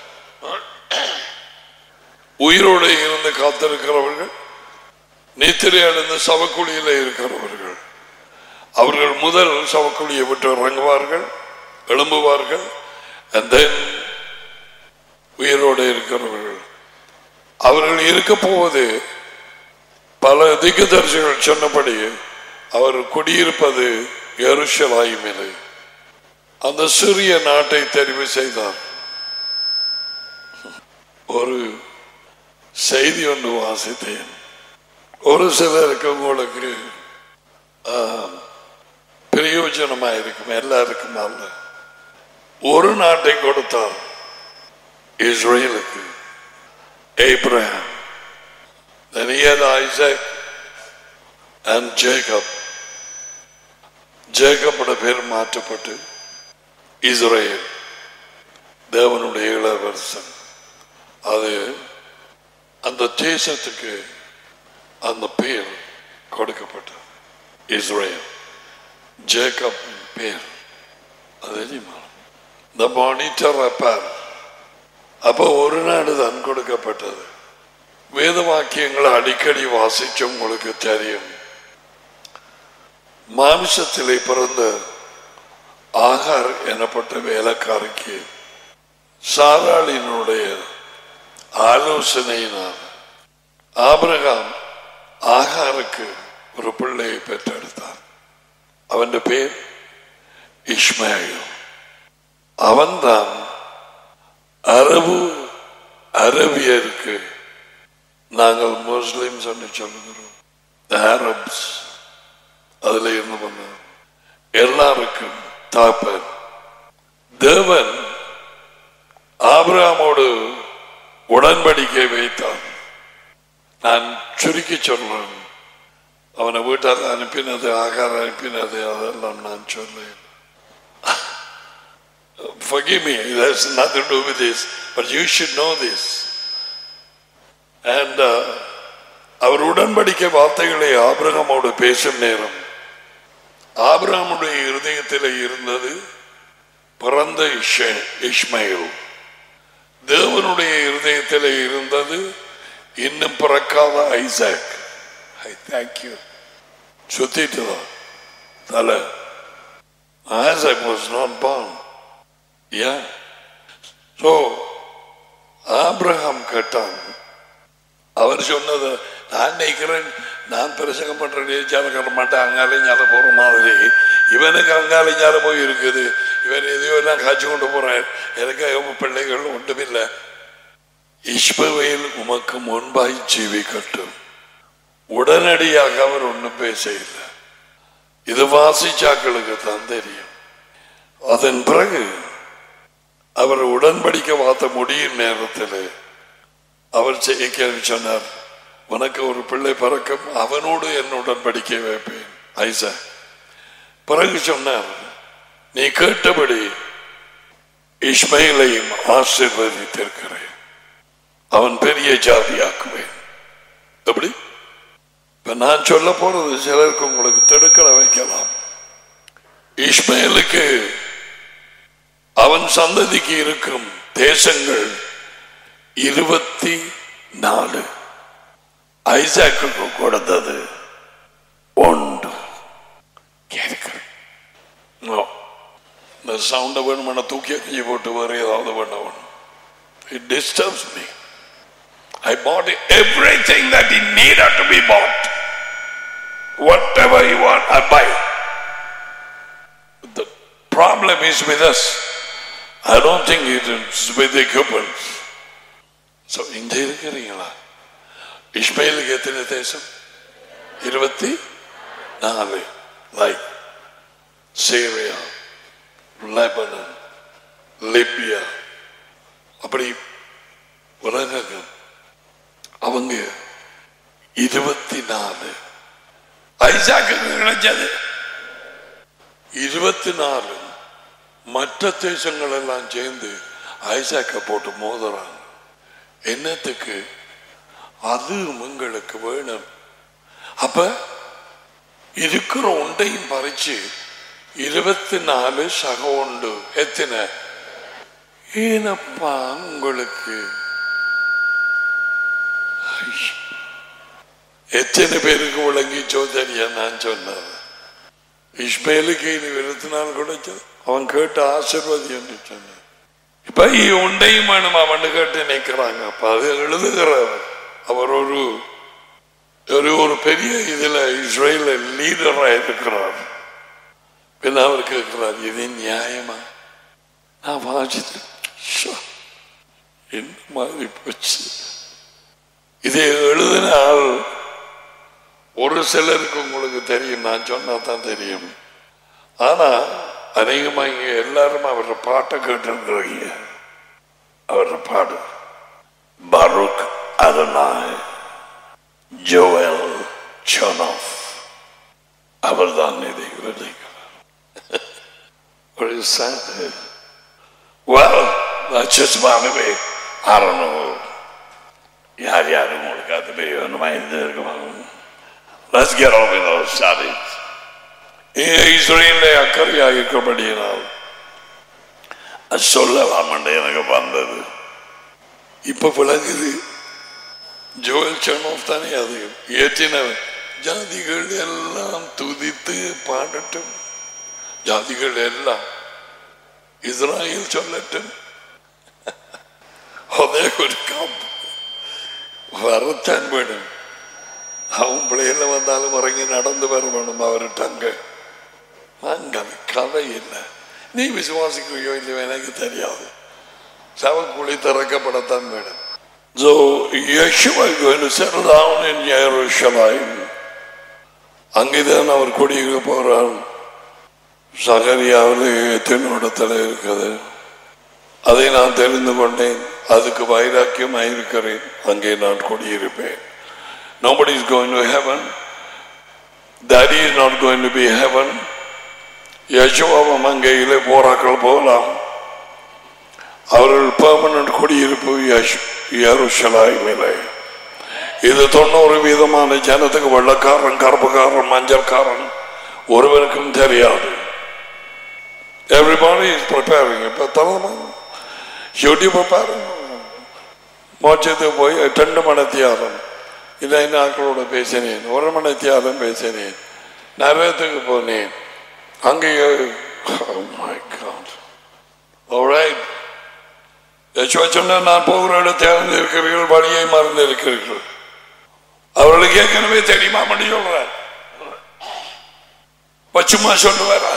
உயிரோடு இருந்து காத்திருக்கிறவர்கள் நித்திரை அடைந்து சவக்குழியில இருக்கிறவர்கள் அவர்கள் முதல் சவக்குழியை விட்டு இறங்குவார்கள் எழும்புவார்கள் and then உயிரோடு இருக்கிறவர்கள் அவர்கள் இருக்க போவது பல திக்குதரிசிகள் சொன்னபடி அவர் குடியிருப்பது எருஷலாயுமில்லை அந்த சிறிய நாட்டை தெரிவு செய்தார் ஒரு செய்தி ஒன்று வாசித்தேன் ஒரு சிலருக்கு உங்களுக்கு ஆஹ், பிரயோஜனமா இருக்கும் எல்லாருக்கும் அல்ல ஒரு நாட்டை கொடுத்தார் இஸ்ரேலுக்கு Abraham. Then he had Isaac and Jacob. ஜேக்கபோட பேர் மாற்றப்பட்டு இஸ்ரேல் தேவனுடைய இளவரசன் அது அந்த தேசத்துக்கு அந்த பேர் கொடுக்கப்பட்டது இஸ்ரேல் ஜேக்கப் பேர் அது தெரியுமா இந்த மானிட்டர் அப்பார் அப்போ ஒரு நாடு தான் கொடுக்கப்பட்டது வேத வாக்கியங்களை அடிக்கடி வாசிச்சு உங்களுக்கு தெரியும் மாமிசத்திலே பிறந்த ஆகார் எனப்பட்ட வேலைக்காரிக்கு சாராளினுடைய ஆலோசனையினால் ஆபிரகாம் ஆகாருக்கு ஒரு பிள்ளையை பெற்றெடுத்தார் அவன் பேர் இஸ்மாயில் அவன்தான் அரபு அரபியருக்கு நாங்கள் முஸ்லிம்ஸ் என்று சொல்லுகிறோம் அரப்ஸ் அதுல இருந்து பண்ண எல்லாருக்கும் தாப்பன் தேவன் ஆபிரகாமோடு உடன்படிக்கை வைத்தான் நான் சுருக்கி சொல்றேன் அவனை வீட்டால் அனுப்பினது ஆகாரம் அனுப்பினது அதெல்லாம் நான் சொல்லேன் Forgive me, it has nothing to do with this, but you should know this. And uh, அவர் உடன்படிக்கை வார்த்தைகளை ஆபிரகாமோடு பேசும் நேரம் ஆபிரகாமுடைய இருதயத்தில் இருந்தது பிறந்த இஷ- இஸ்மாயில் தேவனுடைய இருதயத்தில் இருந்தது இன்னும் பிறக்காத ஐசாக் ஐ தேங்க்யூ சுத்திட்டுதான் தலை Isaac was not born Yeah. So, Abraham கேட்டான் அவர் சொன்னது நான் நினைக்கிறேன் நான் பிரசங்கம் பண்றேன் ஜாலக்கார மாட்டேன் அங்காலே ஞால போற மாதிரி இவனுக்கு அங்காலே ஞால போய் இருக்குது இவன் எதையோ எல்லாம் காய்ச்சி கொண்டு போறான் எனக்கு இவன் பிள்ளைகள் ஒன்றுமில்லை இஷ்பவேல் உமக்கு முன்பாய் ஜீவிக்கட்டும் உடனடியாக அவர் ஒன்றும் பேச இல்லை இது வாசிச்சாக்களுக்கு தான் தெரியும் அதன் பிறகு அவர் உடன்படிக்க வாத்த முடியும் நேரத்தில் அவர் செய்ய சொன்னார் உனக்கு ஒரு பிள்ளை பிறக்கும் அவனோடு என் உடன்படிக்கை வைப்பேன் ஐசா பிறகு சொன்னார் நீ கேட்டபடி இஸ்மையிலையும் ஆசீர்வதித்திருக்கிறேன் அவன் பெரிய ஜாதியாக்குவேன் எப்படி இப்ப நான் சொல்ல போறது சிலருக்கு உங்களுக்கு திடுக்கட வைக்கலாம் இஸ்மைலுக்கு அவன் சந்ததிக்கு இருக்கும் தேசங்கள் இருபத்தி நாலு ஐசாக்கு கொடுத்தது ஒன்று கேட்கிறேன் No. இந்த சவுண்டை வேணுமென தூக்கி எறிஞ்சு போட்டு வேற ஏதாவது பண்ண வேணும் it disturbs me I bought everything that I needed to be bought what you want I buy The problem is with us. I don't think it is with the equipment. So, இங்க இருக்கிறீங்களா இஸ்மேலுக்கு எத்தனை தேசம் இருபத்தி நாலு like Syria Lebanon Libya அப்படி உலகம் அவங்க இருபத்தி நாலு ஐசாக்கு கிடைச்சது இருபத்தி நாலு மற்ற தேசங்கள் எல்லாம் சேர்ந்து ஐசாக்க போட்டு மோதுறாங்க என்னத்துக்கு அது உங்களுக்கு வேணும் அப்ப இருக்கிற உண்டையும் பறிச்சு இருபத்தி நாலு சக உண்டு எத்தனை ஏனப்பா உங்களுக்கு ஐ. எத்தனை பேருக்கு விளங்கிச்சோ தெரியா நான் சொன்னது இஸ்மேலுக்கு இது இருபத்தி நாலு கிடைச்சது அவன் கேட்ட ஆசிர்வதி என்று சொன்னான் இப்ப இ- உண்டையும் வேணும் அவன் கேட்டு நிற்கிறாங்க அப்ப அது எழுதுகிறவர் அவர் ஒரு ஒரு ஒரு பெரிய இதுல இஸ்ரேல லீடரா இருக்கிறார் பின்ன அவர் கேட்கிறார் இது நியாயமா நான் வாசித்து ஷோ, என்ன மாதிரி போச்சு இதை எழுதினால் ஒரு சிலருக்கு உங்களுக்கு தெரியும் நான் சொன்னா தான் தெரியும் ஆனா அநேகமா இங்க எல்லாரும் அவரோட பாட்டை கேட்டிருக்கிறீங்க அவரோட பாடு பருக் அதனாய் ஜோயல் சோனோஃப் அவர்தான் இதை விதைக்கிறார் What is sad? Well, that's just one way. I don't know. யார் யார் உங்களுக்கு கத்திரி ஒன்றுமா இருக்கும் Let's get on with our studies. இஸ்ரேலை அக்கறையாக இருக்கபடியினால் அது சொல்லலாம் எனக்கு வந்தது இப்ப விளங்குது ஜோல் சனோப் தானே அது ஏற்றின ஜாதிகள் எல்லாம் துதித்து பாடட்டும் ஜாதிகள் எல்லாம் இஸ்ராயல் சொல்லட்டும் அதே ஒரு காப்பு வரத்தான் வேணும் அவன் பிள்ளையில வந்தாலும் இறங்கி நடந்து வர வேணும் அவர்கிட்ட அங்க அங்க அது கதை இல்லை நீ விசுவாசிக்கிறியோ இல்லையோ எனக்கு தெரியாது சவக்குழி திறக்கப்படத்தான் வேணும் So Yeshua is going to settle down in Jerusalem. அங்கேதான் அவர் குடியிருக்க போறார் சகரியாவில் எத்தனோடத்தில் இருக்குது அதை நான் தெரிந்து கொண்டேன் அதுக்கு வைராக்கியமாக இருக்கிறேன் அங்கே நான் குடியிருப்பேன் Nobody is going to heaven. Daddy is not going to be heaven. யசுவாவும் அங்கேயிலே போராக்கள் போகலாம் அவர்கள் பெர்மனன்ட் குடியிருப்பு யருஷலாய்மிலே இது தொண்ணூறு வீதமான ஜனத்துக்கு வெள்ளக்காரன் கருப்புக்காரன் மஞ்சள்காரன் ஒருவருக்கும் தெரியாது எவ்ரிபாடி இஸ் ப்ரிப்பேரிங் இப்போ தலைமை யூடியூப் ப்ரிப்பேரிங் மோட்சத்துக்கு போய் ரெண்டு மணத்தியாரம் இதை நாட்களோட பேசினேன் ஒரு மணத்தியாரம் பேசினேன் நரகத்துக்கு போனேன் அங்கேயே oh my God. All right. Yeshua சொன்ன நான் போகிற இடத்தை அறிந்திருக்கிறீர்கள் வழியை மறந்து இருக்கிறீர்கள் அவர்களுக்கு ஏற்கனவே தெரியுமா மணி சொல்றார் சும்மா சொல்லுவாரா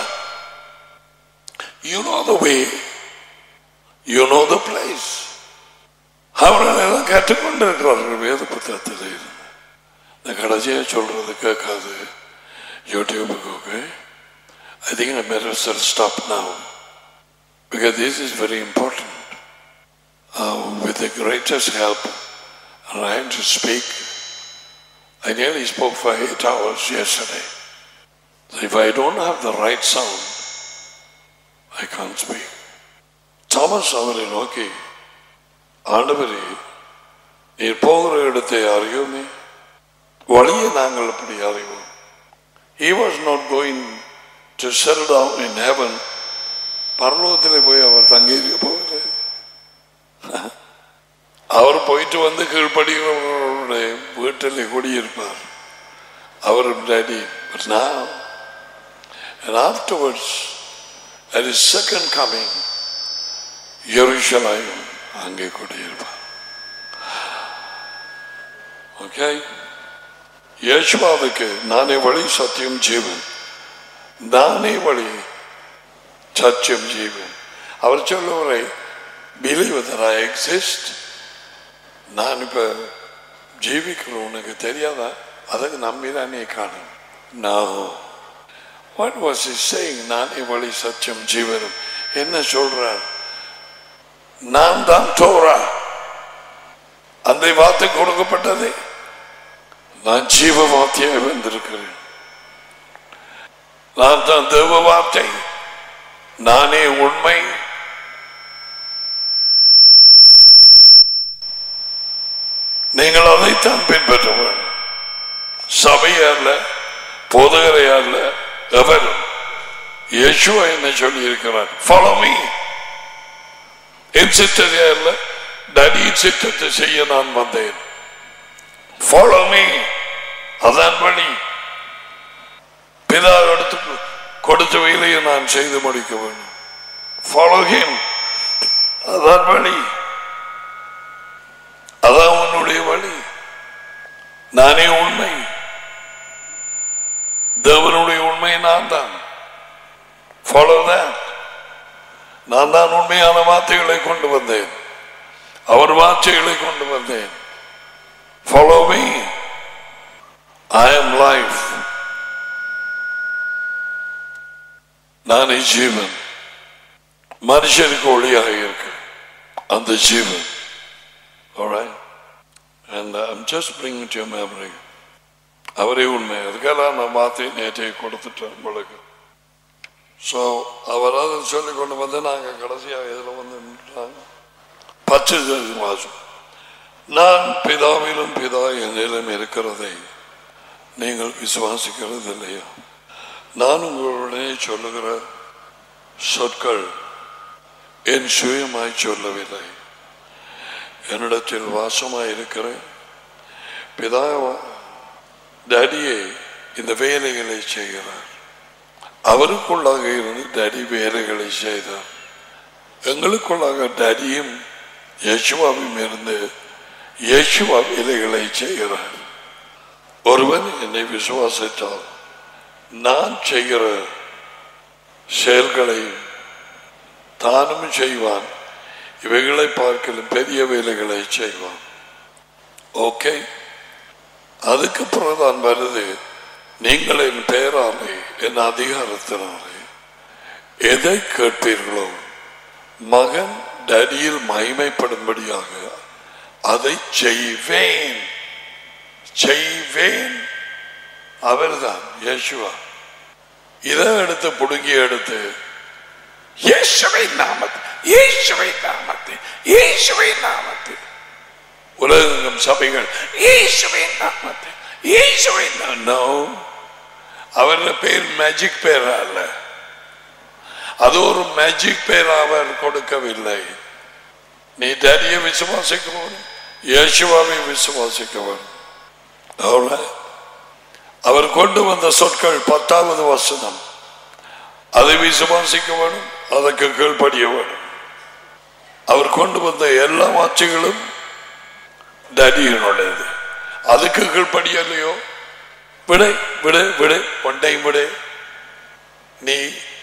you know the way you know the place அவர்கள் எல்லாம் கற்றுக்கொண்டிருக்கிறார்கள் வேத புத்தகத்தில் இருந்து இந்த கடைசியாக சொல்றது கேட்காது யூடியூபுக்கு okay I think I better still stop now because this is very important. Uh, with the greatest help, and I had to speak. I nearly spoke for eight hours yesterday. So if I don't have the right sound, I can't speak. Thomas அவரை நோக்கி ஆண்டவரே நீர் போகிற இடத்தை அறியோமே வழியை நாங்கள் அப்படி அறிவோம் He was not going to settle down in heaven. பரலோகத்தில் போய் அவர் தங்கியிருக்க போகல அவர் போயிட்டு வந்து கீழ்படிகிறவர்களுடைய வீட்டில் குடியிருப்பார் அவர் daddy But now, and afterwards, at his second coming, எருஷலாயும் அங்கே குடியிருப்பார் ஓகே யேசுவாவுக்கு நானே வழி சத்தியம் ஜீவன் நானே வழி சத்தியம் ஜீவன் அவர் சொல்லுவரை believe that I exist நான் இப்ப ஜீவிக்கிறோம் உனக்கு தெரியாதா அதுக்கு நம்பிதானே காணும் நான் வாட் வாஸ் இஸ் சேயிங் நானே வழி சத்தியம் ஜீவனும் என்ன சொல்றார் நான் தான் தோரா அந்த வார்த்தை கொடுக்கப்பட்டது நான் ஜீவ வார்த்தையாக வந்திருக்கிறேன் நான் தான் தேவ வார்த்தை நானே உண்மை நீங்கள் அதைத்தான் பின்பற்ற வேண்டும் சபையா அல்ல போதகரையா அல்ல எவரும் யேசுவா என்ன சொல்லி இருக்கிறார் ஃபாலோ மீ என் சித்தத்தையா இல்ல டடி சித்தத்தை செய்ய நான் வந்தேன் ஃபாலோ மீ அதான் வழி பிதா எடுத்து கொடுத்த வேலையை நான் செய்து முடிக்க வேண்டும் ஃபாலோ ஹிம் அதான் வழி அதான் உன்னுடைய வழி நானே உண்மை தேவனுடைய உண்மை நான் தான் ஃபாலோ that நான் தான் உண்மையான வார்த்தைகளை கொண்டு வந்தேன் அவர் வார்த்தைகளை கொண்டு வந்தேன் follow me I am life நானே ஜீவன் மனுஷனுக்கு ஒளியாக இருக்கு அந்த ஜீவன் Alright? And uh, I'm just bringing to your memory. அவரே உண்மை அதுக்கெல்லாம் நான் வார்த்தையை நேற்றைய கொடுத்துட்டேன் உங்களுக்கு ஸோ அவர் அதை சொல்லி கொண்டு வந்து நாங்கள் கடைசியாக இதில் வந்து நின்றுட்டாங்க. பத்து வாசம் நான் பிதாவிலும் பிதா என்னிலும் இருக்கிறதை நீங்கள் விசுவாசிக்கிறது இல்லையா நான் உங்களுடனே சொல்லுகிற சொற்கள் என் சுயமாய் சொல்லவில்லை என்னிடத்தில் வாசமாய் இருக்கிற பிதா டேடியே இந்த வேலைகளை செய்கிறார் அவருக்குள்ளாக இருந்து டேடி வேலைகளை செய்தார் எங்களுக்குள்ளாக டேடியும் யேசுவாவும் இருந்து யேசுவா வேலைகளை செய்கிறார் ஒருவன் என்னை விசுவாசித்தால் நான் செய்கிற செயல்களை தானும் செய்வான் இவைகளை பார்க்கலும் பெரிய வேலைகளை செய்வான் ஓகே அதுக்கு பிறகுதான் வருது நீங்கள் என் பெயராலே என் அதிகாரத்தினாலே எதை கேட்பீர்களோ மகன் டடியில் மகிமைப்படும்படியாக அதை செய்வேன் செய்வேன் அவர்தான் யேசுவா இதை எடுத்து புடுங்கி எடுத்து இயேசுவின் நாமத்தில் இயேசுவின் நாமத்தில் இயேசுவின் நாமத்தில் உலகெங்கும் சபைகள் இயேசுவின் நாமத்தில் இயேசுவின் நோ அவருடைய பேர் மேஜிக் பேர் அல்ல அது ஒரு மேஜிக் பேர் அவர் கொடுக்கவில்லை நீ டேடியை விசுவாசிக்க வேணும் இயேசுவாவை விசுவாசிக்க வேணும் அவ்வளவு அவர் கொண்டு வந்த சொற்கள் பத்தாவது வசனம் அதை விசுவாசிக்க வேணும் அதற்கு கீழ்ப்படிய வேணும் அவர் கொண்டு வந்த எல்லா வாட்சிகளும் டடியினுடையது அதுக்கு கீழ்ப்படியலையோ விடு விடு விடு ஒன்றையும் விடு நீ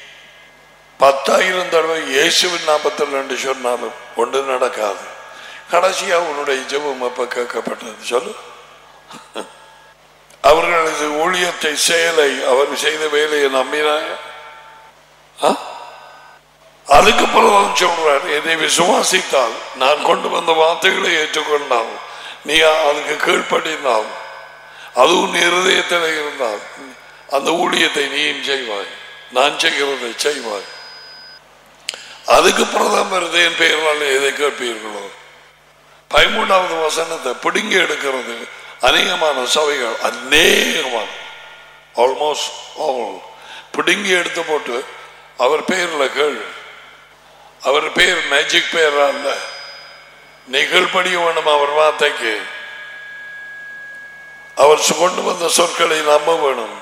பத்தாயிரம் தடவை இயேசுவின் நாற்பத்தி ரெண்டு சொன்னாலும் ஒன்று நடக்காது கடைசியா உன்னுடைய ஜெபம் அப்ப கேட்கப்பட்டது சொல்லு அவர்களது ஊழியத்தை செயலை அவர் செய்த வேலையை நம்பினாய அதுக்கு பிறகு சொல்றார் என்னை விசுவாசித்தால் நான் கொண்டு வந்த வார்த்தைகளை ஏற்றுக்கொண்டால் நீ அதுக்கு கீழ்ப்படினால் அது உன் இருதயத்தில் இருந்தால் அந்த ஊழியத்தை நீயும் செய்வாய் நான் செய்கிறதை செய்வாய் அதுக்கு பிரதமர் என் பெயரால் எதை கேட்பீர்களோ பதிமூன்றாவது வசனத்தை பிடுங்கி எடுக்கிறது அநேகமான சபைகள் அநேகமான ஆல்மோஸ்ட் ஆல் பிடுங்கி எடுத்து போட்டு அவர் பெயர்ல கேள் அவர் பெயர் மேஜிக் பெயர் அல்ல நிகழ்படிய வேணும் அவர் வார்த்தைக்கு அவர் கொண்டு வந்த சொற்களை நம்ப வேணும்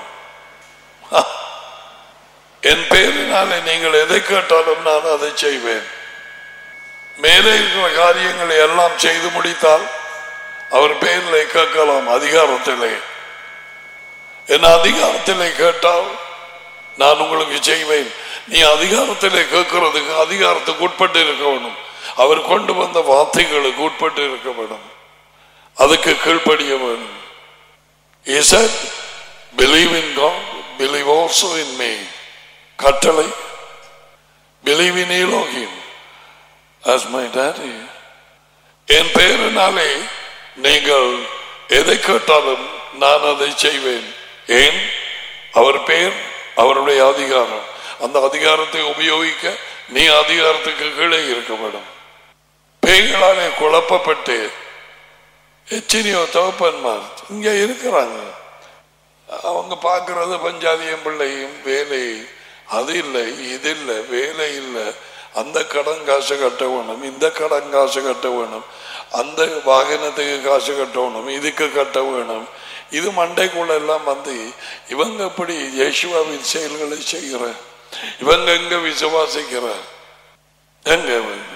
என் பெயரினாலே நீங்கள் எதை கேட்டாலும் நான் அதை செய்வேன் மேலே இருக்கிற காரியங்களை எல்லாம் செய்து முடித்தால் அவர் பெயரிலே கேட்கலாம் அதிகாரத்திலே என் அதிகாரத்திலே கேட்டால் நான் உங்களுக்கு செய்வேன் நீ அதிகாரத்திலே கேட்கறதுக்கு அதிகாரத்துக்கு உட்பட்டு இருக்க வேணும் அவர் கொண்டு வந்த வார்த்தைகளுக்கு உட்பட்டு இருக்க வேணும் அதுக்கு கீழ்ப்படிய வேணும் He said, believe in God, believe also in me. கட்டளை believe in Elohim as my daddy. என் பெயரினாலே நீங்கள் எதை கேட்டாலும் நான் அதை செய்வேன் ஏன் அவர் பெயர் அவருடைய அதிகாரம் அந்த அதிகாரத்தை உபயோகிக்க நீ அதிகாரத்துக்கு கீழே இருக்க வேண்டும் பேய்களாலே குழப்பப்பட்டு எத்தனையோ தகப்பன்மார் இங்க இருக்கிறாங்க அவங்க பார்க்கறது பஞ்சாதியம் பிள்ளையும் வேலை அது இல்லை இது இல்லை வேலை இல்லை அந்த கடன் காசு கட்ட வேணும் இந்த கடன் காசு கட்ட வேணும் அந்த வாகனத்துக்கு காசு கட்ட வேணும் இதுக்கு கட்ட வேணும் இது மண்டைக்குள்ள எல்லாம் வந்து இவங்க எப்படி யேசுவாவின் செயல்களை செய்கிற இவங்க எங்க விசுவாசிக்கிற எங்க இவங்க?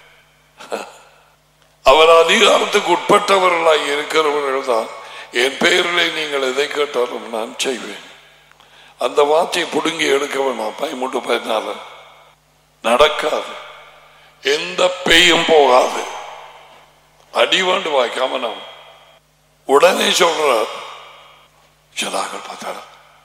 அவர் அதிகாரத்துக்கு உட்பட்டவர்களாய் இருக்கிறவர்கள் தான் என் பெயரிலே நீங்கள் எதை கேட்டாலும் நான் செய்வேன் அந்த வார்த்தையை புடுங்கி எடுக்க வேணாம் பயமுட்டு பயனால நடக்காது எந்த பெய்யும் போகாது அடி வேண்டு வாய் கமனம் உடனே சொல்றார் சிலாக்கள் பார்த்தாரா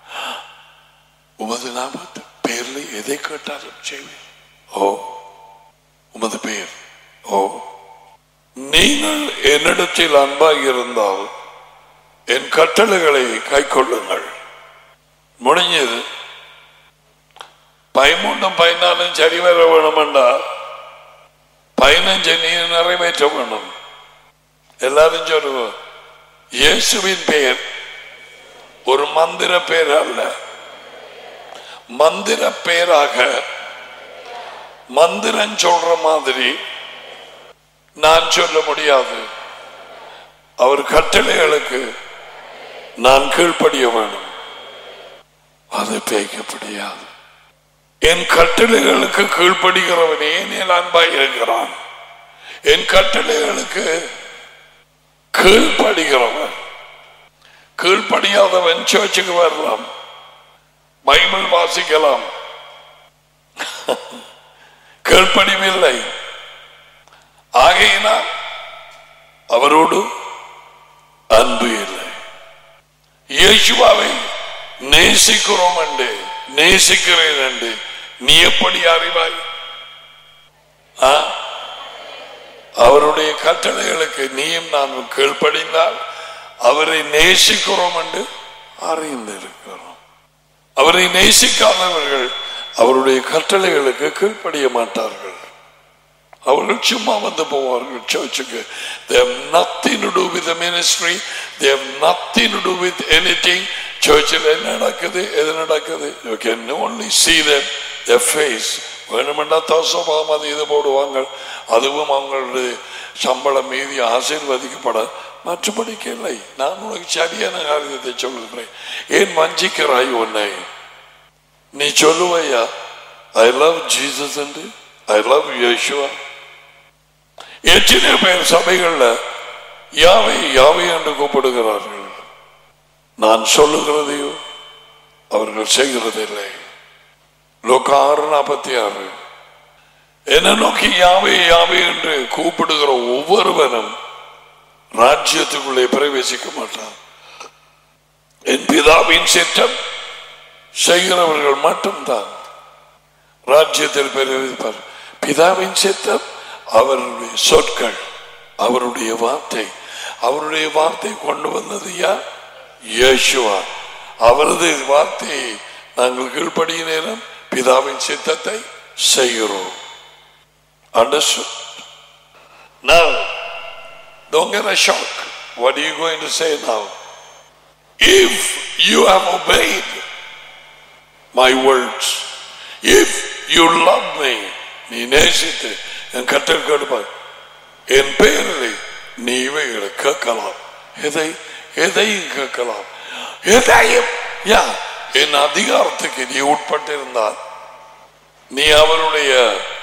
உமது நாமத்து பெயர்ல எதை கேட்டாலும் செய்வேன் ஓ உமது பெயர் ஓ நீங்கள் என்னிடத்தில் அன்பாக இருந்தால் என் கட்டளைகளை கை கொள்ளுங்கள் முடிஞ்சது பதிமூன்றும் பதினாலும் சரி வர வேணுமெண்டா பதினஞ்சு நீ நிறைவேற்ற வேணும் எல்லாரும் சொல்லுவோம் இயேசுவின் பெயர் ஒரு மந்திர பெயர் அல்ல மந்திர பெயராக மந்திரம் சொல்ற மாதிரி நான் சொல்ல முடியாது அவர் கட்டளைகளுக்கு நான் கீழ்ப்படிய வேணும் அது பேய்க்க முடியாது என் கட்டளைகளுக்கு கீழ்ப்படுகிறவனே என் அன்பாய் இருக்கிறான் என் கட்டளைகளுக்கு கீழ்ப்படுகிறவன் கீழ்ப்படியாதவன் சர்ச்சுக்கு வரலாம் பைபிள் வாசிக்கலாம் கீழ்ப்படிவில்லை ஆகையினால் அவரோடு அன்பு இல்லை இயேசுவாவை நேசிக்கிறோம் என்று நேசிக்கிறேன் என்று நீ எப்படி அறிவாய் ஆ? அவருடைய கட்டளைகளுக்கு நீயும் நான் கீழ்ப்படிந்தால் அவரை நேசிக்கிறோம் என்று அறிந்திருக்கிறோம் அவரை நேசிக்காதவர்கள் அவருடைய கட்டளைகளுக்கு கீழ்ப்படிய மாட்டார்கள் அவர்கள் சும்மா வந்து போவார்கள் சர்ச்சுக்கு they have nothing to do with the ministry they have nothing to do with anything சர்ச்சில் என்ன நடக்குது எது நடக்குது you can only see them their face வேணுமெண்டா தோசமாக அது இது போடுவாங்க அதுவும் அவங்களுடைய சம்பளம் மீதி ஆசீர்வதிக்கப்பட மற்றபடிக்கு இல்லை நான் உனக்கு சரியான காரியத்தை சொல்லுகிறேன் ஏன் வஞ்சிக்கிறாய் உன்னை நீ சொல்லுவையா ஐ லவ் ஜீசஸ் என்று ஐ லவ் யேசுவா எத்தனை பேர் சபைகள்ல யாவை யாவை என்று கூப்பிடுகிறார்கள் நான் சொல்லுகிறதையோ அவர்கள் செய்கிறதில்லை லோக ஆறு நாற்பத்தி ஆறு என்ன நோக்கி யாவை யாவை என்று கூப்பிடுகிற ஒவ்வொருவனும் ராஜ்யத்துக்குள்ளே பிரவேசிக்க மாட்டான் என் பிதாவின் சித்தம் செய்கிறவர்கள் மட்டும்தான் ராஜ்யத்தில் பிரவேசிப்பார் பிதாவின் சித்தம் அவருடைய சொற்கள் அவருடைய வார்த்தை அவருடைய வார்த்தை கொண்டு வந்தது யார் இயேசுவா அவரது வார்த்தையை நாங்கள் கீழ்ப்படிய நேரம் பிதாவின் சித்தத்தை செய்கிறோம் Understood? Now, don't get a shock. What are you going to say now? If you have obeyed my words, if you love me, நீ நேசித்து என் கட்டல் கடுப்பாய் என் பெயரில் நீ இவைகளை கேட்கலாம் எதை எதையும் கேட்கலாம் எதையும் யா என் அதிகாரத்துக்கு நீ உட்பட்டிருந்தால் நீ அவருடைய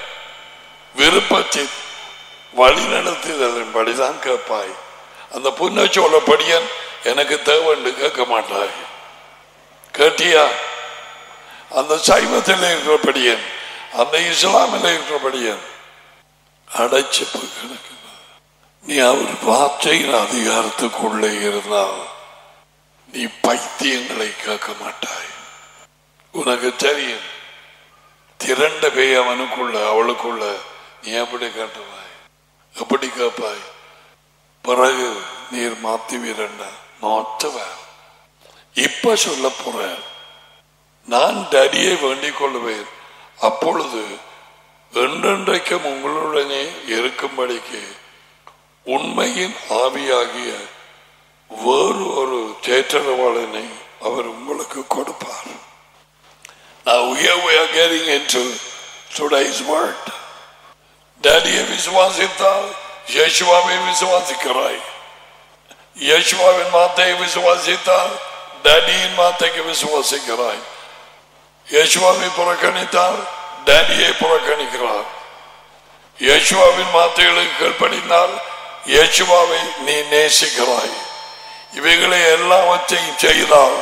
விருப்பத்தை வழி நடத்துதலின்படிதான் கேட்பாய் அந்த புன்னச்சோள படியன் எனக்கு தேவைன்னு கேட்க மாட்டாய் கேட்டியா அந்த சைவத்தில் இருக்கிறபடியன் அந்த இஸ்லாமில் இருக்கிறபடியன் அடைச்சு போய் கிடக்கிறது நீ அவர் வார்த்தையின் அதிகாரத்துக்குள்ளே இருந்தால் நீ பைத்தியங்களை கேட்க மாட்டாய் உனக்கு தெரியும் திரண்ட பேய் அவனுக்குள்ள அவளுக்குள்ள நீ எப்படி காட்டுவாய் எப்படி கேட்பாய் பிறகு நீர் மாத்தி வீரண்ட மாற்றுவார் இப்ப சொல்ல போறேன் நான் டடியை வேண்டிக் கொள்வேன் அப்பொழுது என்றென்றைக்கும் உங்களுடனே இருக்கும்படிக்கு உண்மையின் ஆவியாகிய வேறு ஒரு தேற்றரவாளனை அவர் உங்களுக்கு கொடுப்பார் Now here we are getting into today's word. டேடியை விசுவாசித்தால் யேசுவாவை விசுவாசிக்கிறாய் யேசுவாவின் வார்த்தையை விசுவாசித்தால் டேடியின் வார்த்தைக்கு விசுவாசிக்கிறாய் யேசுவாவை புறக்கணித்தால் டேடியை புறக்கணிக்கிறார் யேசுவாவின் வார்த்தைகளுக்கு கீழ்ப்படிந்தால் யேசுவாவை நீ நேசிக்கிறாய் இவைகளை எல்லாவற்றையும் செய்தால்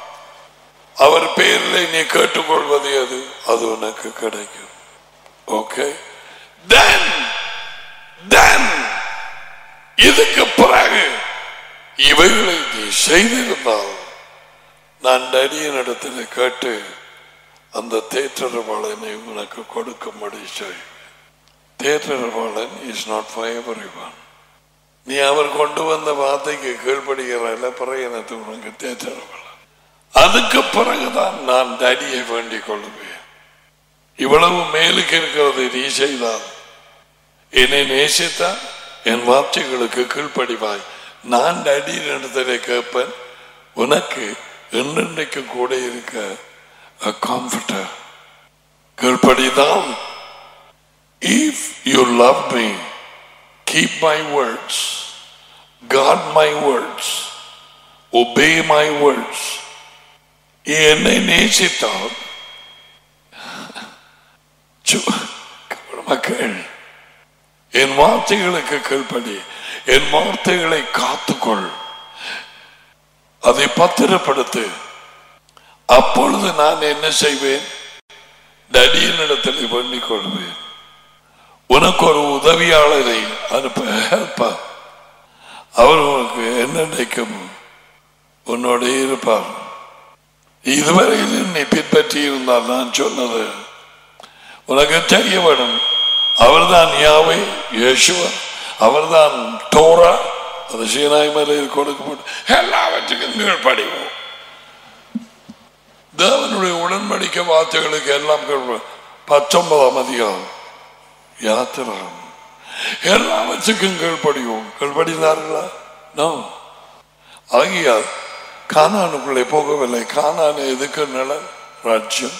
அவர் பெயரில் நீ கேட்டுக்கொள்வது எது அது உனக்கு கிடைக்கும் ஓகே then then இதுக்கு பிறகு இவைகளை நீ செய்திருந்தால் நான் நடிகனிடத்தில் கேட்டு அந்த தேற்றரவாளனை உனக்கு கொடுக்கும்படி செய்வேன் தேற்றரவாளன் இஸ் நாட் ஃபார் எவரி நீ அவர் கொண்டு வந்த வார்த்தைக்கு கீழ்ப்படுகிறல்ல பிறகு எனக்கு உனக்கு தேற்றரவாளன் அதுக்கு பிறகுதான் நான் தடியை வேண்டிக் கொள்வேன் இவ்வளவு மேலுக்கு இருக்கிறது நீ செய்தால் என்னை நேசித்தால் என் வார்த்தைகளுக்கு கீழ்ப்படிவாய் நான் அடியின் இடத்துல கேட்பேன் உனக்கு என்னென்றைக்கு கூட இருக்க கம்ஃபர்டர் கீழ்ப்படிதான் if you love me keep my words guard my words obey my words என்னை நேசித்தால் சு- மக்கள் என் வார்த்தைகளுக்கு கீழ்ப்படி என் வார்த்தைகளை காத்துக்கொள் அதை பத்திரப்படுத்து அப்பொழுது நான் என்ன செய்வேன் தடியனிடத்தில் பண்ணிக் கொள்வேன் உனக்கு ஒரு உதவியாளரை அனுப்ப helper. அவர் உனக்கு என்ன நினைக்கும் உன்னோட இருப்பார் இதுவரையிலும் நீ பின்பற்றி இருந்தால் நான் சொன்னது உனக்கு தெரிய வேணும் அவர்தான் யாவை இயேசுவா அவர்தான் தோரா அது சீனாய் மலையில் கொடுக்கப்பட்டு எல்லாவற்றுக்கும் கீழ்ப்படிவோம் தேவனுடைய உடன்படிக்கை வார்த்தைகளுக்கு எல்லாம் கீழ்ப்ப- பத்தொன்பதாம் அதிகாரம் யாத்திரம் எல்லாவற்றுக்கும் கீழ்ப்படிவோம் கீழ்ப்படினார்களா நோ ஆகியால் கானானுக்குள்ளே போகவில்லை கானான் எதுக்கு நிழல் ராஜ்யம்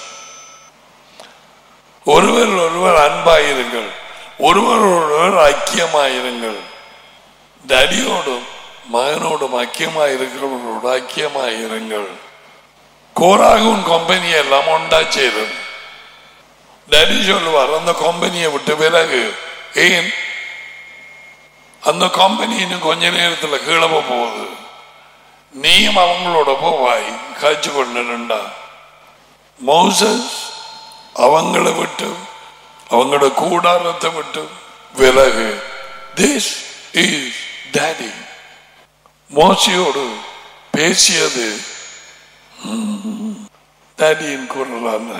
ஒருவர் ஒருவர் அன்பாயிருங்கள் ஒருவர் ஒருவர் ஐக்கியமாயிருங்கள் டடியோடும் மகனோடும் ஐக்கியமாயிருக்கிறவர்களோடு ஐக்கியமாயிருங்கள் கோராக உன் கம்பெனி எல்லாம் ஒன்றா சேரும் டடி சொல்லுவார் அந்த கம்பெனியை விட்டு விலகு ஏன் அந்த கம்பெனி இன்னும் கொஞ்ச நேரத்துல கீழே போக போகுது நீயும் அவங்களோட போவாய் காய்ச்சி கொண்டு நின்றா மோசஸ் அவங்கள விட்டு அவங்களோட கூடாரத்தை விட்டு விலகு திஸ் இஸ் டேடி மோசியோடு பேசியது டேடியின் குரல் அல்ல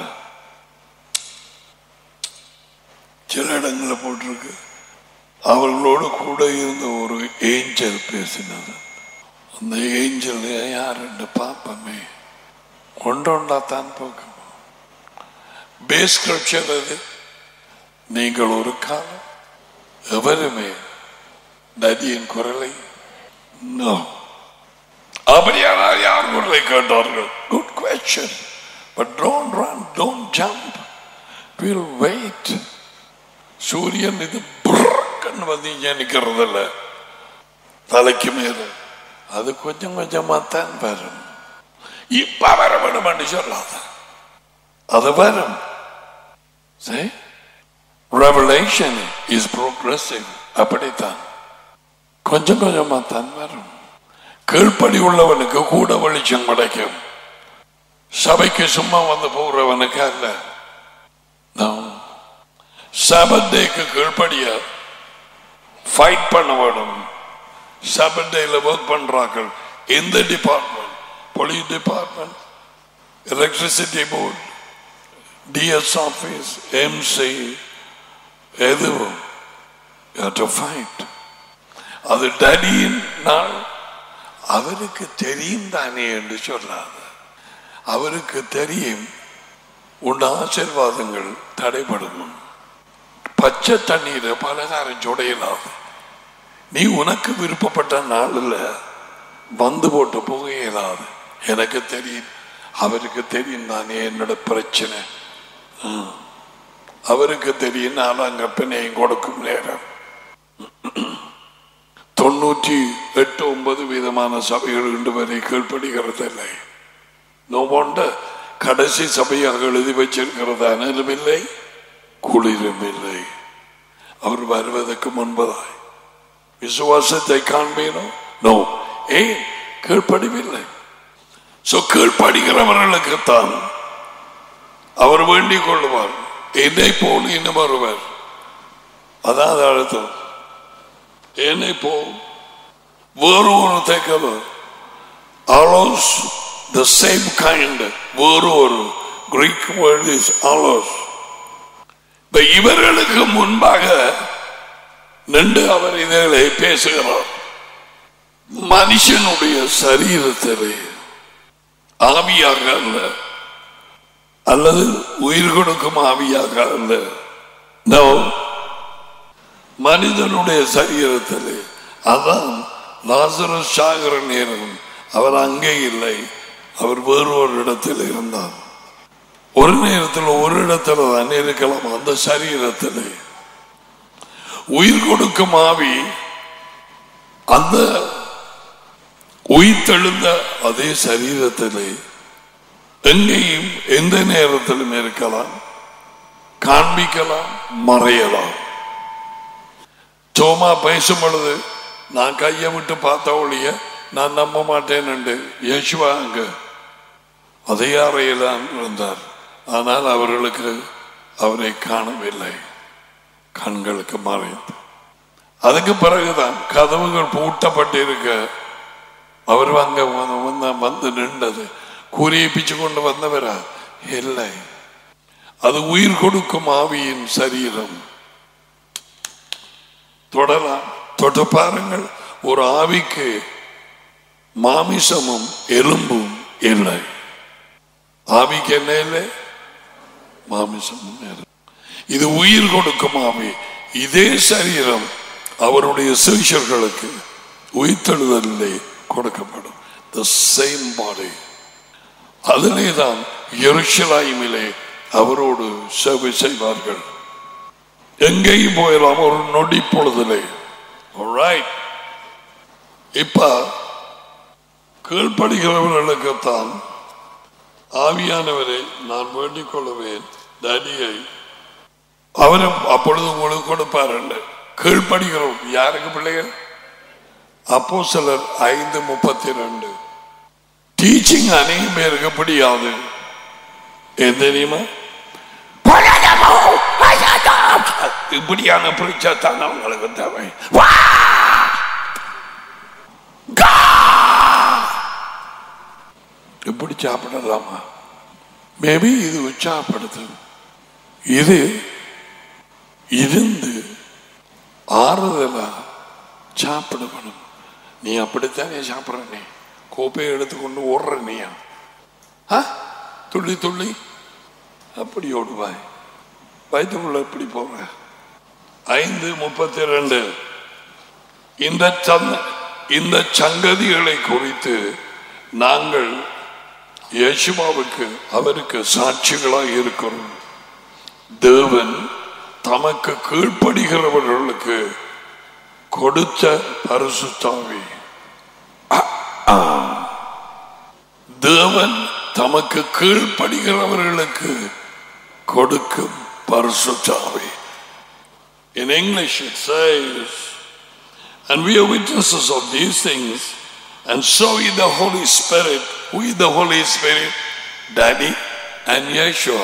சில இடங்களில் போட்டிருக்கு அவர்களோடு கூட இருந்த ஒரு ஏஞ்சல் பேசினது அந்த ஏஞ்சல் யாருன்னு பார்ப்போமே கொண்டோண்டா தான் போக்கும் பேஸ் ஸ்கிரிப்சர் அது நீங்கள் ஒரு காலம் எவருமே நதியின் குரலை நோ அப்படியானால் யார் குரலை கேட்டார்கள் good question but don't run don't jump will wait சூரியன் இது புறக்கன்னு வந்து இங்கே நிற்கிறதில்ல தலைக்கு மேல அது கொஞ்சம் கொஞ்சமா தான் வரும் இப்ப வர வேணும்னு சொல்லாத அது வரும் See? Revelation is progressive அப்படித்தான் கொஞ்சம் கொஞ்சமா தான் வரும் கீழ்ப்படி உள்ளவனுக்கு கூட வெளிச்சம் கிடைக்கும் சபைக்கு சும்மா வந்து போறவனுக்கு அல்ல சபத்தேக்கு கீழ்ப்படிய ஃபைட் பண்ண வேணும் சபத்தேல ஒர்க் பண்றார்கள் எந்த department police department electricity board TS office MC எதுவும் ஃபைட் அது டடியின் நாள் அவருக்கு தெரியும் தானே என்று சொல்லாத அவருக்கு தெரியும் உன் ஆசீர்வாதங்கள் தடைபடும் பச்சை தண்ணீரை பலகாரம் சுடையலாது நீ உனக்கு விருப்பப்பட்ட நாளில் வந்து போட்டு போக இயலாது எனக்கு தெரியும் அவருக்கு தெரியும் தானே என்னோட பிரச்சனை ம். அவருக்கு தெரியும் நாலாம் கற்பனையும் கொடுக்கும் நேரம் தொண்ணூற்றி எட்டு ஒன்பது விதமான சபைகள் இன்று வரை கீழ்ப்படுகிறதில்லை நோவோண்ட கடைசி சபையாக எழுதி வச்சிருக்கிறது அனலும் இல்லை குளிரும் இல்லை அவர் வருவதற்கு முன்பதாய் விசுவாசத்தை காண்பேனோ நோ ஏன் கீழ்ப்படிவில்லை சோ கீழ்ப்படுகிறவர்களுக்குத்தான் அவர் வேண்டிக் கொள்வார் என்னை போல் இன்னும் வருவர் அதான் அது அழுத்தம் என்னை போல் வேறு ஒரு தைக்கவர் ஆலோஸ் த சேம் கைண்ட் வேறு ஒரு கிரீக் வேர்ட் இஸ் ஆலோஸ் இப்ப இவர்களுக்கு முன்பாக நின்று அவர் இதை பேசுகிறார் மனுஷனுடைய சரீரத்திலே ஆவியாக அல்ல அல்லது உயிர் கொடுக்கும் ஆவியாக அல்ல No. மனிதனுடைய சரீரத்தில் அதான் லாசரஸ் சாகர நேரம் அவர் அங்கே இல்லை அவர் வேறு ஒரு இடத்தில் இருந்தார் ஒரு நேரத்தில் ஒரு இடத்துல தான் இருக்கலாம் அந்த சரீரத்தில் உயிர் கொடுக்கும் ஆவி அந்த உயிர்த்தெழுந்த அதே சரீரத்திலே எங்கேயும் எந்த நேரத்திலும் இருக்கலாம் காண்பிக்கலாம் மறையலாம் சோமா பேசும் பொழுது நான் கையை விட்டு பார்த்த ஒழிய நான் நம்ப மாட்டேன் என்று யேசுவா அங்க அதே அறையில் தான் இருந்தார் ஆனால் அவர்களுக்கு அவரை காணவில்லை கண்களுக்கு மறைந்து அதுக்கு பிறகுதான் கதவுகள் பூட்டப்பட்டிருக்க அவர் அங்க வந்து- வந்து- வந்து நின்றது கூறியை பிச்சு கொண்டு வந்தவரா இல்லை அது உயிர் கொடுக்கும் ஆவியின் சரீரம் தொடலாம் தொட்டு பாருங்கள் ஒரு ஆவிக்கு மாமிசமும் எலும்பும் இல்லை ஆவிக்கு என்ன இல்லை மாமிசமும் இல்லை இது உயிர் கொடுக்கும் ஆவி இதே சரீரம் அவருடைய சிஷர்களுக்கு உயிர்த்தெழுதலிலே கொடுக்கப்படும் the same body அதிலே தான் எருஷலாயிமிலே அவரோடு சேவை செய்வார்கள் எங்கேயும் போயிடலாம் ஒரு நொடி பொழுதிலே Alright. இப்ப கீழ்ப்படுகிறவர்களுக்குத்தான் ஆவியானவரை நான் வேண்டிக் கொள்ளுவேன் டேடியை அவரை அப்பொழுது உங்களுக்கு கொடுப்பாருன்னு கீழ்ப்படுகிறோம் யாருக்கு பிள்ளைகள் அப்போ சிலர் ஐந்து முப்பத்தி ரெண்டு டீச்சிங் அநேகம் பேருக்கு பிடியாது ஏன் தெரியுமா இப்படியான பிரிச்சா தான் அவங்களுக்கு தேவை வா! கா! இப்படி சாப்பிடலாமா மேபி இது உற்சாகப்படுத்து இது இருந்து ஆறுதலா சாப்பிடணும் நீ அப்படித்தானே சாப்பிட்ற நீ கோப்பையை எடுத்துக்கொண்டு ஓடுற நீயா ஆ? துள்ளி துள்ளி அப்படி ஓடுவாய் வயிற்றுக்குள்ள எப்படி போற ஐந்து முப்பத்தி ரெண்டு இந்த சந்த இந்த சங்கதிகளை குறித்து நாங்கள் யேசுவாவுக்கு அவருக்கு சாட்சிகளாக இருக்கிறோம் தேவன் தமக்கு கீழ்ப்படுகிறவர்களுக்கு கொடுத்த பரிசுத்தாவி தேவன் தமக்கு கீழ்ப்படுகிறவர்களுக்கு கொடுக்கும் பரிசுத்தாவி In English it says, and we are witnesses of these things, and so is the Holy Spirit. Who is the Holy Spirit? Daddy and Yeshua.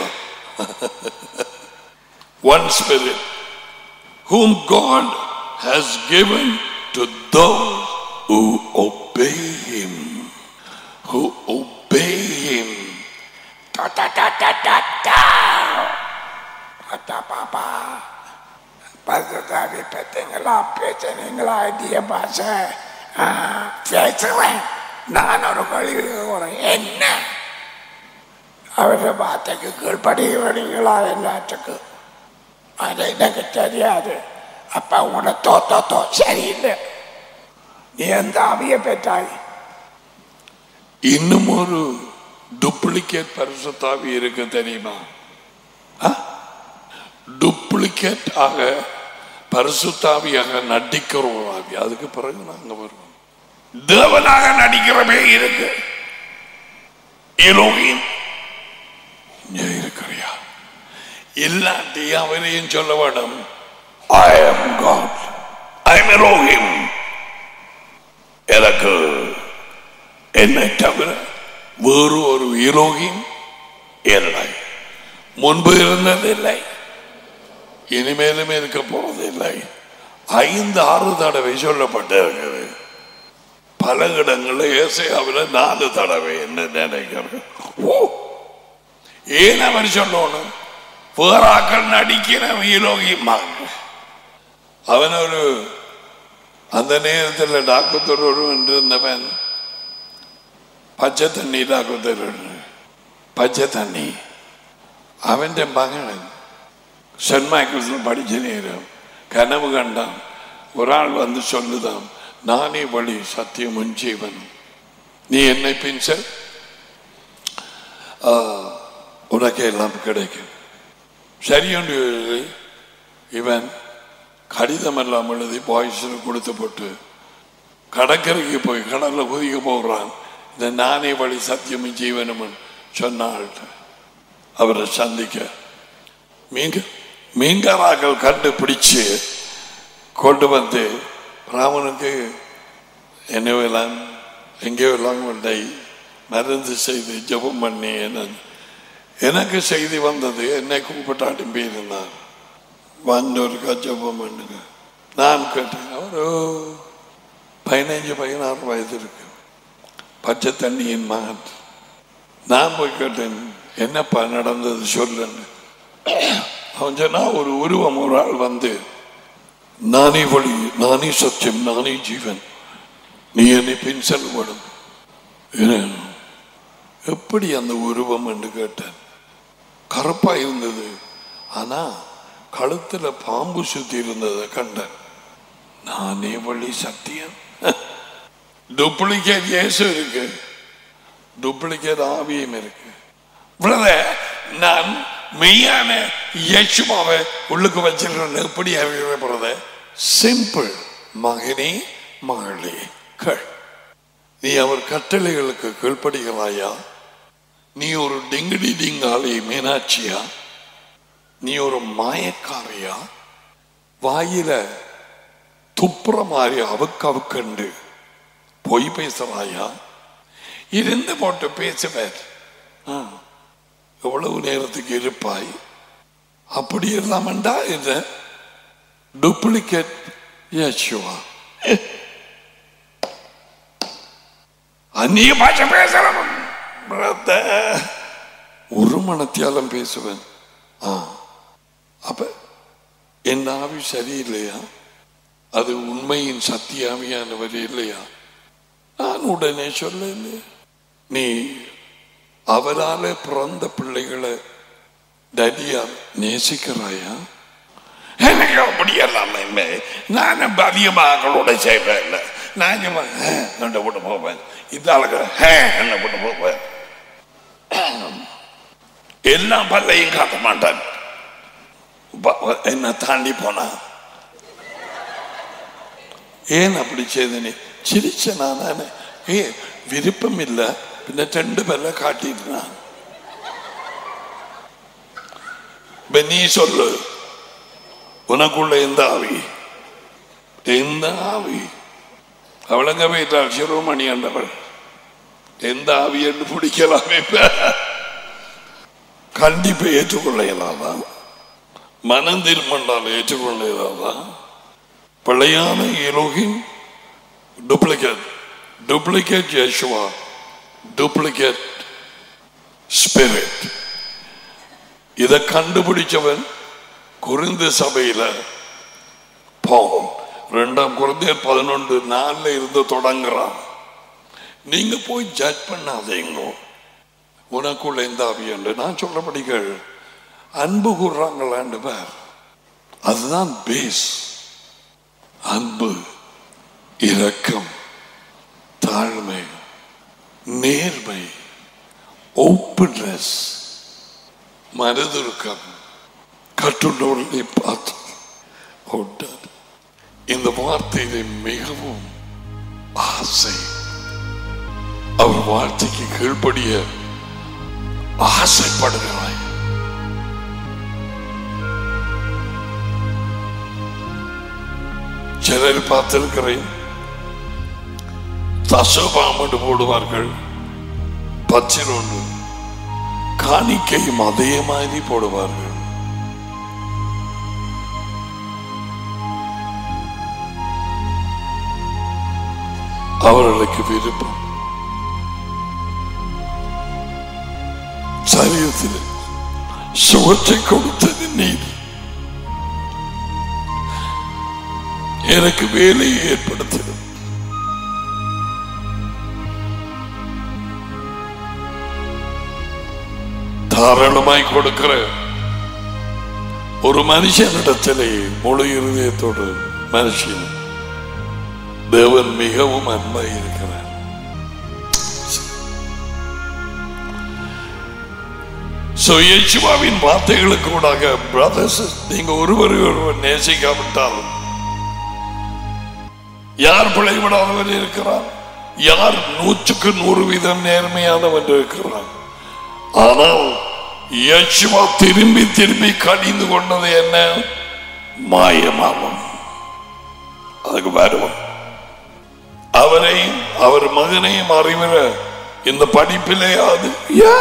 One Spirit, whom God has given to those who obey Him. Who obey Him. Ta ta ta ta ta ta. Ta pa pa. பரிசுத்தாவி பெற்றீங்களா பேசுனீங்களா இந்திய பாஷை ஆ, பேசுவேன் நான் ஒரு கழிவு போறேன் என்ன அவരുടെ வார்த்தைக்கு கீழ்படுகிறீங்களா எல்லாத்துக்கும் அது எனக்கு தெரியாது அப்ப உங்களோட தோ தோ சரியில்லை நீ எந்த அவிய பெற்றாய் இன்னும் ஒரு டூப்ளிகேட் பரிசுத்தாவி இருக்கு தெரியுமா டூப்ளிகேட் ஆக பரிசுத்தாவியாக நடிக்கிற ஒரு ஆவி அதுக்கு பிறகு நாங்க வருவோம் தேவனாக நடிக்கிறவே இருக்கு எலோகின் இங்க இருக்கிறியா இல்லாட்டி அவரையும் சொல்ல வேணும் I am God. I am Elohim. எனக்கு என்னை தவிர வேறு ஒரு இலோகியும் இல்லை முன்பு இருந்ததில்லை இனிமேலும் இருக்க போவதில்லை ஐந்து ஆறு தடவை சொல்லப்பட்டிருக்கிறது பல இடங்களில் ஏசையாவில் நாலு தடவை என்ன நினைக்கிறது ஓ ஏன் அவர் சொல்லணும் வேறாக்கள் நடிக்கிற ஈலோகியமாக அவன் ஒரு அந்த நேரத்தில் டாக்குத்தர் ஒருவன் இருந்தவன் பச்சை தண்ணி டாக்குத்தர் பச்சை தண்ணி അവന്റെ മകൻ സെന്റ് മൈക്കിൾസിൽ പഠിച്ച നേരം கனவு கண்டான் ஒரு ஆள் வந்து சொல்லுதான் நானே வழி சத்தியமும் ஜீவன் நீ என்னை பின்ச உனக்கு எல்லாம் கிடைக்கும் சரியொன்று இவன் கடிதம் எல்லாம் எழுதி பாய்ஸில் கொடுத்து போட்டு கடற்கரைக்கு போய் கடல்ல குதிக்க போகிறான் இந்த நானே வழி சத்தியமும் ஜீவனும் சொன்னாள் அவரை சந்திக்க மீங்க மீன்காராக்கள் கண்டுபிடிச்சு கொண்டு வந்து ராமனுக்கு என்னவெல்லாம் எங்கேயோ எல்லாம் கொண்டை மருந்து செய்து ஜெபம் பண்ணி என்ன எனக்கு செய்தி வந்தது என்னை கூப்பிட்டாட்டி போயிருந்தார் வந்தோருக்கா ஜெபம் பண்ணுங்க நான் கேட்டேன் அவரோ பதினைஞ்சு பதினாறு வயது இருக்கு பச்சை தண்ணியின் மகன் நான் போய் கேட்டேன் என்னப்பா நடந்தது சொல்லுன்னு அவன் சொன்னா ஒரு உருவம் ஒரு ஆள் வந்து நானே வழி நானே சத்தியம் நானே ஜீவன் நீ என்னை பின் செல்வடும் எப்படி அந்த உருவம் என்று கேட்டேன் கருப்பா இருந்தது ஆனா கழுத்துல பாம்பு சுத்தி இருந்ததை கண்டேன் நானே வழி சத்தியம் டூப்ளிகேட் இயேசு இருக்கு டூப்ளிகேட் ஆவியும் இருக்கு பிரதர் நான் மெய்யான இயேசுமாவை உள்ளுக்கு வச்சிருக்கேன் எப்படி அறிவிப்படுறது சிம்பிள் மகனே மகளே கள் நீ அவர் கட்டளைகளுக்கு கீழ்ப்படுகிறாயா நீ ஒரு டிங்கிடி டிங்காலி மீனாட்சியா நீ ஒரு மாயக்காரையா வாயில துப்புற மாதிரி அவுக்கு அவுக்கண்டு பொய் பேசுறாயா இருந்து போட்டு பேசுவார் ஆ, எவ்வளவு நேரத்துக்கு இருப்பாய் அப்படி இல்லாமண்டா இது டூப்ளிகேட் யேசுவா அந்நிய பாஷை பேசலாம் brother. ஒரு மனத்தியாலம் பேசுவேன் ஆ அப்ப என் ஆவி சரியில்லையா அது உண்மையின் சத்தியாவியானவர் இல்லையா நான் உடனே சொல்ல நீ அவரால பிறந்த பிள்ளைகளை டடியார் நேசிக்கிறாயா எனக்கு அப்படி எல்லாம் இல்லை நான் அதிகமாக்களோட செய்வேன் இல்லை நான் சும்மா, "ஹே, என்னை விட்டு போவேன் இந்த ஆளுக்கு ஹே என்ன விட்டு போவேன் எல்லா பல்லையும் காட்ட மாட்டான் ப- என்ன தாண்டி போனா ஏன் அப்படி செய்த நீ சிரிச்ச நானே ஏ விருப்பம் இல்லை பின்ன ரெண்டு பேர்ல காட்டிடுறான் இப்ப நீ சொல்லு உனக்குள்ள எந்த ஆவி எந்த ஆவி அவளங்க போயிட்டாள் சிறுமணி ஆண்டவள் எந்த ஆவி என்று பிடிக்கலாமே இப்ப கண்டிப்பா ஏற்றுக்கொள்ள இயலாதா மனம் திருமண்டால் ஏற்றுக்கொள்ள இயலாதா பிழையான எலோகின் duplicate duplicate Yeshua duplicate spirit இதை கண்டுபிடிச்சவன் குறைந்த சபையில பாவம் ரெண்டாம் குறைந்தர் பதினொன்று நாலுல இருந்து தொடங்குறான் நீங்க போய் ஜட்ஜ் பண்ணாதீங்க உனக்குள்ள எந்த ஆவியண்டு நான் சொல்லபடிகள் அன்பு கூறுறாங்களாண்டு பேர் அதுதான் பேஸ் அன்பு இரக்கம் தாழ்மை நேர்மை ஓப்பன்னஸ் மனதுருக்கம் கட்டுள்ளவர்களை பார்த்து கொண்டார் இந்த வார்த்தையிலே மிகவும் ஆசை அவர் வார்த்தைக்கு கீழ்ப்படிய ஆசைப்படுகிறாய் சிலர் பார்த்திருக்கிறேன் தசபாமண்டு போடுவார்கள் பச்சிரொன்று காணிக்கையும் அதே மாதிரி போடுவார்கள் அவர்களுக்கு விருப்பம் சரீரத்தில் சுகத்தை கொடுத்தது நீர் எனக்கு வேலையை ஏற்படுத்திடும் தாராளமாய் கொடுக்கிற ஒரு மனுஷனிடத்திலே முழு இருதயத்தோடு மனுஷன் தேவன் மிகவும் அன்பாய் இருக்கிறார் So, இயேசுவாவின் வார்த்தைகளுக்கு கூடாக பிரதர்ஸ் நீங்க ஒருவரை ஒருவர் நேசிக்காவிட்டால் யார் பிழைவிடாதவர் இருக்கிறார் யார் நூற்றுக்கு நூறு வீதம் நேர்மையானவன் இருக்கிறார் ஆனால் இயேசுவா திரும்பி திரும்பி கடிந்து கொண்டது என்ன மாயமாகும் அதுக்கு வருவோம் அவரையும் அவர் மகனையும் அறிவிற இந்த படிப்பிலேயாவது யா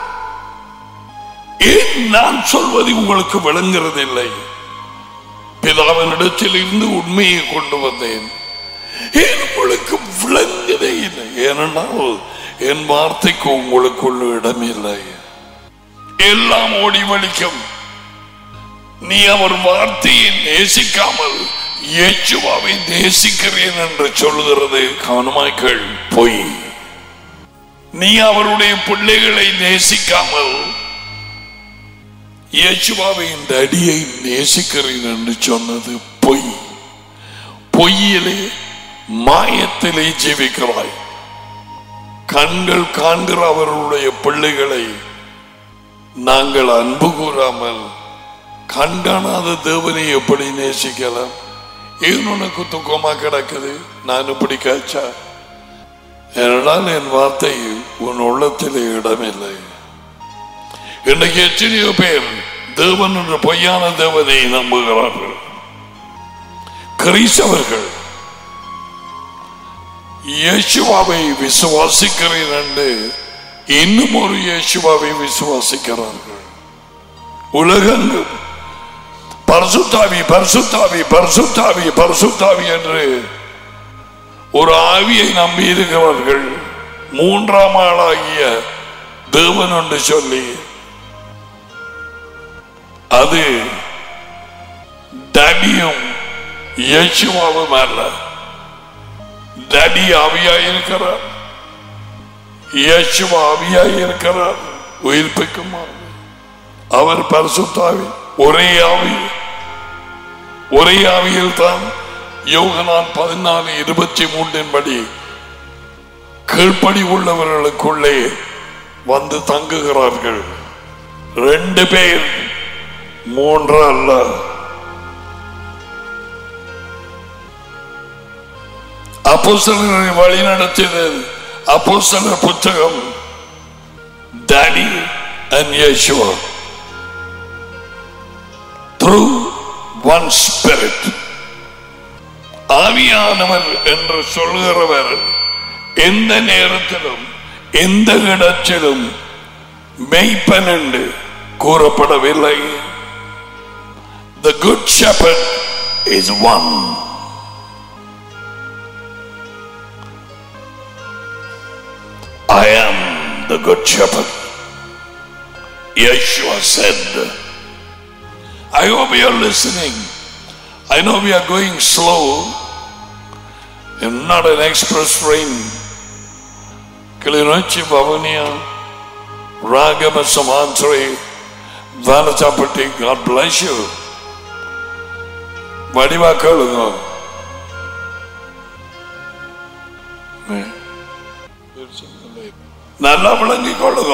ஏன் நான் சொல்வது உங்களுக்கு விளங்குறதில்லை பிதாவினிடத்தில் இருந்து உண்மையை கொண்டு வந்தேன் ஏன் உங்களுக்கு விளங்குதே இல்லை ஏனென்றால் என் வார்த்தைக்கு உங்களுக்குள்ள இடமில்லை எல்லாம் ஓடி வலிக்கும் நீ அவர் வார்த்தையை நேசிக்காமல் இயேசுவாவை நேசிக்கிறேன் என்று சொல்லுகிறது கவனமாய்கள் பொய் நீ அவருடைய பிள்ளைகளை நேசிக்காமல் இயேசுவாவை இந்த அடியை நேசிக்கிறேன் என்று சொன்னது பொய் பொய்யிலே மாயத்திலே ஜீவிக்கிறாய் கண்கள் காண்கிற அவர்களுடைய பிள்ளைகளை நாங்கள் அன்பு கூறாமல் கண்காணாத தேவனை எப்படி நேசிக்கலாம் ஏன் உனக்கு துக்கமா கிடக்குது நான் இப்படி காய்ச்சா ஏனென்றால் என் வார்த்தை உன் உள்ளத்திலே இடமில்லை இன்றைக்கு எத்தனையோ பேர் தேவன் என்ற பொய்யான தேவனை நம்புகிறார்கள் கிறிஸ்தவர்கள் இயேசுவாவை விசுவாசிக்கிறேன் என்று இன்னும் ஒரு இயேசுவாவை விசுவாசிக்கிறார்கள் உலகெங்கும் பரிசுத்தாவி பரிசுத்தாவி பரிசுத்தாவி பரிசுத்தாவி என்று ஒரு ஆவியை நம்பி இருக்கிறார்கள் மூன்றாம் ஆளாகிய தேவன் என்று சொல்லி அது டடியும் இயேசுவாவும் அல்ல டடி ஆவியாய் இருக்கிறார் இயேசுவா ஆவியாய் இருக்கிறார் உயிர்ப்பிக்கும் ஆவி. அவர் பரிசுத்தாவி ஒரே ஆவி ஒரே ஆவியில் தான் யோகனான் பதினாலு இருபத்தி மூன்றின் படி கீழ்ப்படி உள்ளவர்களுக்குள்ளே வந்து தங்குகிறார்கள் ரெண்டு பேர் மூன்று அல்ல அப்போஸ்தலரை வழி நடத்தியது அப்போஸ்தலர் புத்தகம் daddy and Yeshua through one spirit ஆவியானவர் என்று சொல்கிறவர் எந்த நேரத்திலும் எந்த இடத்திலும் மெய்ப்பன் என்று கூறப்படவில்லை The good shepherd is one. I am the good shepherd. Yeshua said, I hope you are listening. I know we are going slow and not an express train. Kilinochi Bhavania, Ragama Samantre, Vanatapati, God bless you. வடிவா கேளுங்க நல்லா விளங்கிக் கொள்ளுங்க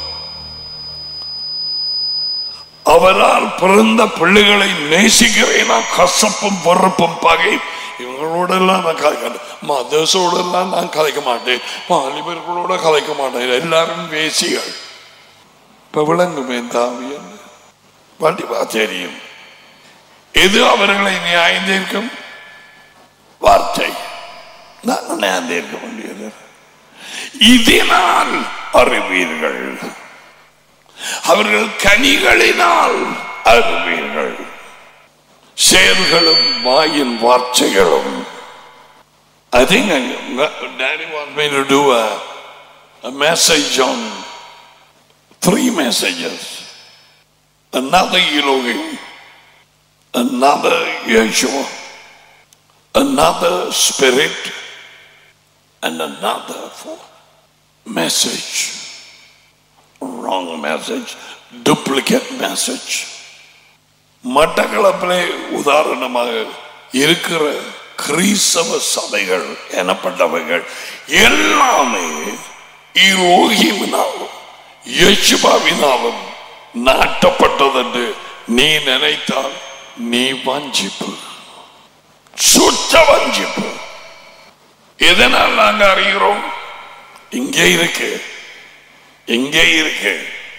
அவரால் பிறந்த பிள்ளைகளை நேசிக்கிறேனா கசப்பும் வெறுப்பும் பகை இவங்களோட எல்லாம் நான் கதைக்க மாட்டேன் மதர்ஸோட எல்லாம் நான் கதைக்க மாட்டேன் வாலிபர்களோட கதைக்க மாட்டேன் எல்லாரும் வேசிகள் இப்ப விளங்குமே தாவியன் வண்டிவா தெரியும் எது அவர்களை நியாயந்திருக்கும் வார்த்தை நாங்கள் நியாயந்திருக்க முடியாது இதனால் அறிவீர்கள் அவர்கள் கனிகளினால் அறிவீர்கள் செயல்களும் வாயின் வார்த்தைகளும் I think I, Daddy wants me to do a, a message on three messages. Another Elohim, another Yeshua, another Spirit, and another message. Wrong message, duplicate message. மட்டக்களப்பிலே உதாரணமாக இருக்கிற கிறிஸ்தவ சபைகள் எனப்பட்டவைகள் எல்லாமே இலோகிமினாலும் யேசுபாவினாலும் நாட்டப்பட்டதென்று நீ நினைத்தால் நீ வஞ்சிப்பு சுத்த வஞ்சிப்பு எதனால் நாங்க அறிகிறோம் இங்கே இருக்கு இங்கே இருக்கு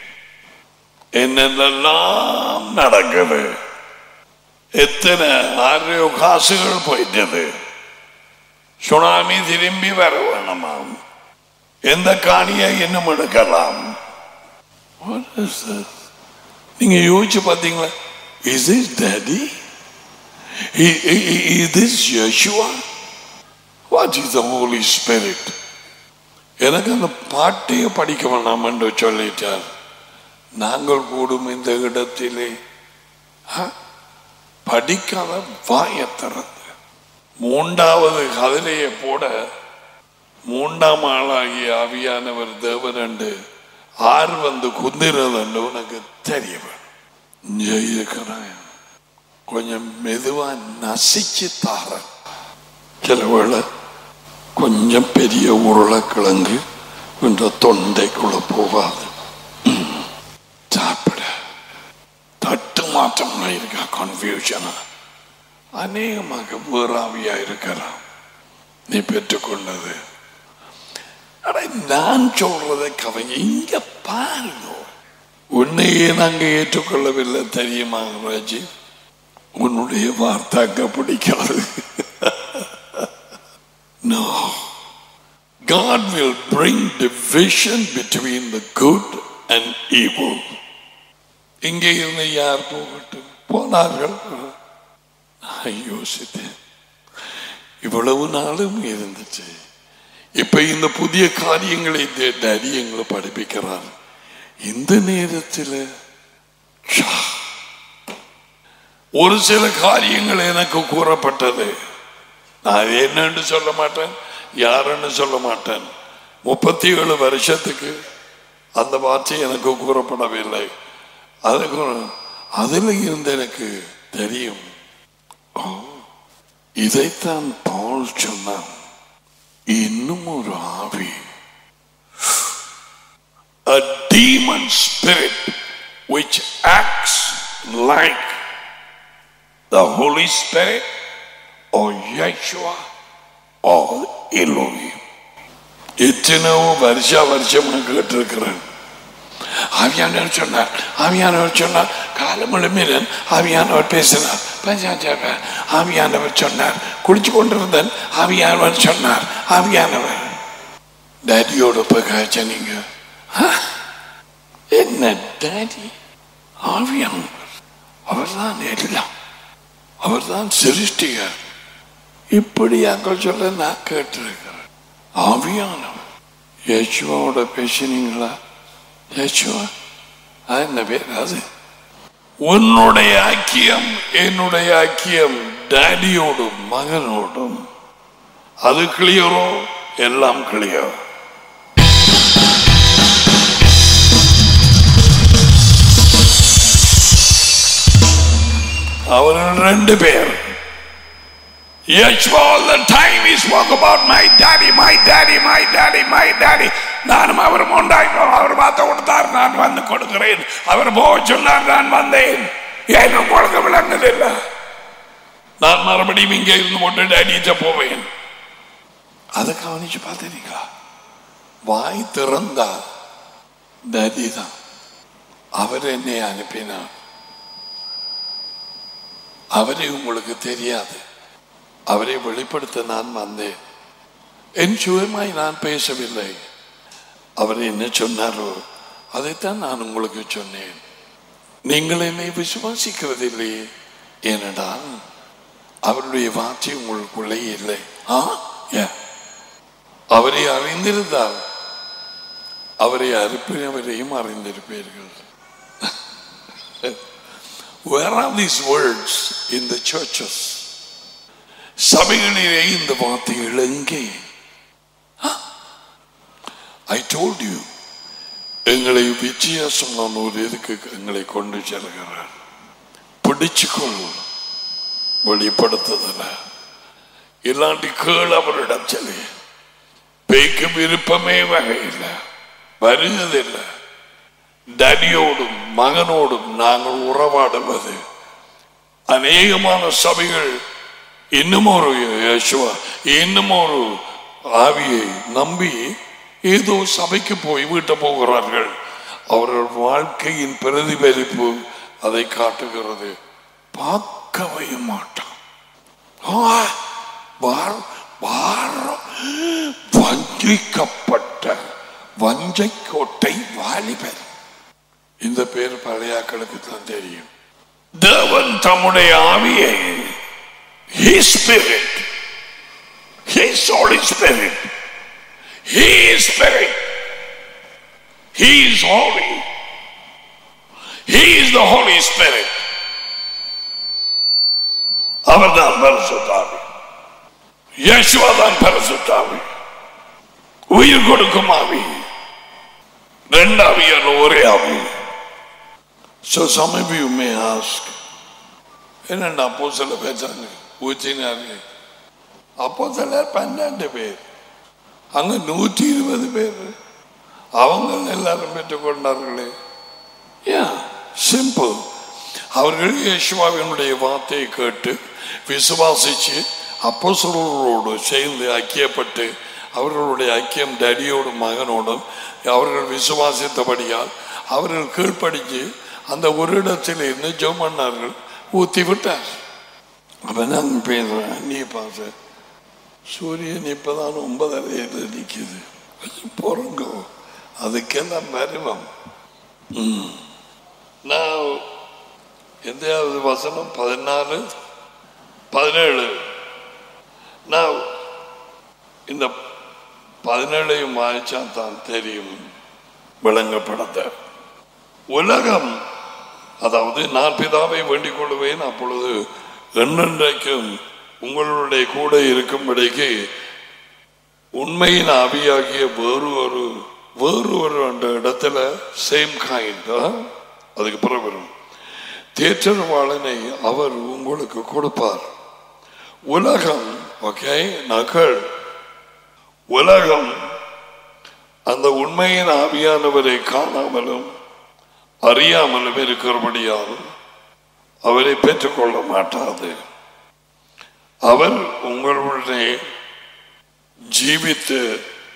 என்னென்னலாம் நடக்குது எத்தனை ஆறோ காசுகள் போயிட்டது சுனாமி திரும்பி வர வேணுமாம் எந்த காணியை இன்னும் எடுக்கலாம் What is this? நீங்க யோசிச்சு பார்த்தீங்களா is is daddy is this Yeshua what is the holy spirit எனக்கு அந்த பாட்டையே படிக்க வேணாம் என்று சொல்லிட்டார் நாங்கள் கூடும் இந்த இடத்திலே ஆ? படிக்காத வாயை திறந்து மூன்றாவது கதிரையை போட மூன்றாம் ஆளாகிய ஆவியானவர் தேவன் என்று ஆறு வந்து குந்திரது என்று உனக்கு தெரிய வேணும் இங்கே இருக்கிறேன் கொஞ்சம் மெதுவா நசிச்சு தாரேன் சில வேளை கொஞ்சம் பெரிய உருளைக்கிழங்கு என்ற தொண்டைக்குள்ள போகாது ம். சாப்பிட தட்டு மாற்றமா இருக்கா கன்ஃபியூஷனா அநேகமாக வேறாவியா இருக்கலாம் நீ பெற்றுக்கொண்டது அட நான் சொல்றதை கவங்க இங்க பாருங்க உன்னையே நாங்க ஏற்றுக்கொள்ளவில்லை தெரியுமா ராஜி உன்னுடைய வார்த்தை அங்க பிடிக்காது No. God will bring division between the good and evil. இங்கே இருந்து யார் போகட்டும் போனார்கள் நான் யோசித்தேன் இவ்வளவு நாளும் இருந்துச்சு இப்ப இந்த புதிய காரியங்களை டேடி எங்களை படிப்பிக்கிறார் இந்த நேரத்தில் ஷா. ஒரு சில காரியங்கள் எனக்கு கூறப்பட்டது நான் என்னன்னு சொல்ல மாட்டேன் யாருன்னு சொல்ல மாட்டேன் முப்பத்தி ஏழு வருஷத்துக்கு அந்த வார்த்தை எனக்கு கூறப்படவில்லை அதுக்கு அதில் இருந்து எனக்கு தெரியும் ஓ, இதைத்தான் பவுல் சொன்னான் இன்னும் ஒரு ஆவி a demon spirit which acts like the Holy Spirit or Yeshua or Elohim. எத்தனையோ வருஷ வருஷமா கேட்டிருக்கிறேன் ஆவியானவர் சொன்னார் ஆவியானவர் சொன்னார் காலம் எழுமினன் ஆவியானவர் பேசினார் பஞ்சாச்சார ஆவியானவர் சொன்னார் குளிச்சு கொண்டிருந்தேன் ஆவியானவர் சொன்னார் ஆவியானவர் டேடியோட போய் காய்ச்ச நீங்க ஆ? என்ன டேடி ஆவியானவர் அவர்தான் எல்லாம் அவர்தான் சிருஷ்டிகர் இப்படி அங்கள் சொல்ல நான் கேட்டிருக்கிறேன் ஆவியானவர் யேசுவோட பேசினீங்களா யேசுவா அது என்ன பேர் அது உன்னுடைய ஐக்கியம் என்னுடைய ஐக்கியம் டேடியோடும் மகனோடும் அது கிளியரோ எல்லாம் கிளியர் அவர்கள் ரெண்டு பேர் Yeshua all the time he spoke about my daddy, my daddy, my daddy, my daddy. நானும் அவரும் உண்டாயினோம் அவர் வார்த்தை கொடுத்தார் நான் வந்து கொடுக்கிறேன் அவர் போக சொன்னார் நான் வந்தேன் ஏன் உங்களுக்கு விளங்குதில்லை நான் மறுபடியும் இங்கே இருந்து போட்டு டேடிட்ட போவேன் அதை கவனிச்சு பார்த்துறீங்களா வாய் திறந்தா டேடி தான் அவர் என்னை அனுப்பினார் அவரை உங்களுக்கு தெரியாது அவரை வெளிப்படுத்த நான் வந்தேன் என் சுயமாய் நான் பேசவில்லை அவர் என்ன சொன்னாரோ அதைத்தான் நான் உங்களுக்கு சொன்னேன் நீங்கள் என்னை விசுவாசிக்கிறதில்லையே ஏனடா அவருடைய வார்த்தை உங்களுக்குள்ளே இல்லை ஆ ஏ அவரை அறிந்திருந்தால் அவரை அறுப்பினவரையும் அறிந்திருப்பீர்கள் Where are these words in the churches? சபைகளிலே இந்த வார்த்தைகள் எங்கே ஐ told you எங்களை வித்தியாசமான ஒரு இதுக்கு எங்களை கொண்டு செல்கிறார் பிடிச்சுக்கொள் வெளிப்படுத்துதல இல்லாட்டி கீழ் அவரிடம் சொல்லி பேய்க்கு விருப்பமே வகையில்லை வருவதில்லை டடியோடும் மகனோடும் நாங்கள் உறவாடுவது அநேகமான சபைகள் இன்னும் ஒரு யேசுவா இன்னும் ஒரு ஆவியை நம்பி ஏதோ சபைக்கு போய் வீட்ட போகிறார்கள் அவர்கள் வாழ்க்கையின் பிரதிபலிப்பு அதை காட்டுகிறது பார்க்கவே மாட்டான் ஆ, வார- வாரம் வஞ்சிக்கப்பட்ட வஞ்சை கோட்டை வாலிபன் இந்த பேர் பழையாக்களுக்கு தான் தெரியும் தேவன் தம்முடைய ஆவியை His spirit His Holy Spirit He is Spirit He is holy He is the Holy Spirit அவர்தான் பரிசுத்தாவி இயேசுவா தான் பரிசுத்தாவி உயிர் கொடுக்கும் ஆவி ரெண்டாவியான ஒரே ஆவி So some of you may ask, என்னண்டா அப்போ சில பேச்சாங்க ஊச்சினாரு அப்போ சிலர் பன்னெண்டு பேர் அங்க நூற்றி இருபது பேர் அவங்க எல்லாரும் பெற்றுக்கொண்டார்களே ஏன் சிம்பிள் அவர்கள் இயேசுவாவினுடைய வார்த்தையை கேட்டு விசுவாசிச்சு அப்போஸ்தலர்களோடு சேர்ந்து ஐக்கியப்பட்டு அவர்களுடைய ஐக்கியம் டடியோடும் மகனோடும் அவர்கள் விசுவாசித்தபடியால் அவர்கள் கீழ்ப்படிச்சு அந்த ஒரு இடத்தில் இருந்து ஜெபம் பண்ணார்கள் ஊத்தி விட்டார் அப்ப நான் பேசுறேன் நீ பாச சூரியன் இப்பதான் ஒன்பதரையில நிக்குது கொஞ்சம் பொறுங்கோ அதுக்கெல்லாம் மருமம் ம். நான் எந்தையாவது வசனம் பதினாலு பதினேழு நான் இந்த பதினேழையும் வாய்ச்சா தான் தெரியும் விளங்கப்படுத்த உலகம் அதாவது நான் பிதாவை வேண்டிக் கொள்வேன் அப்பொழுது என்னென்றைக்கும் உங்களுடைய கூட இருக்கும்படிக்கு உண்மையின் ஆவியாகிய வேறு ஒரு வேறு ஒரு அந்த இடத்துல சேம் கைண்ட் அதுக்கு பிறகு வரும் தேற்றவாளனை அவர் உங்களுக்கு கொடுப்பார் உலகம் ஓகே நகல் உலகம் அந்த உண்மையின் ஆவியானவரை காணாமலும் அறியாமலும் இருக்கிறபடியால் அவரை பெற்றுக்கொள்ள மாட்டாது அவர் உங்களுடைய ஜீவித்து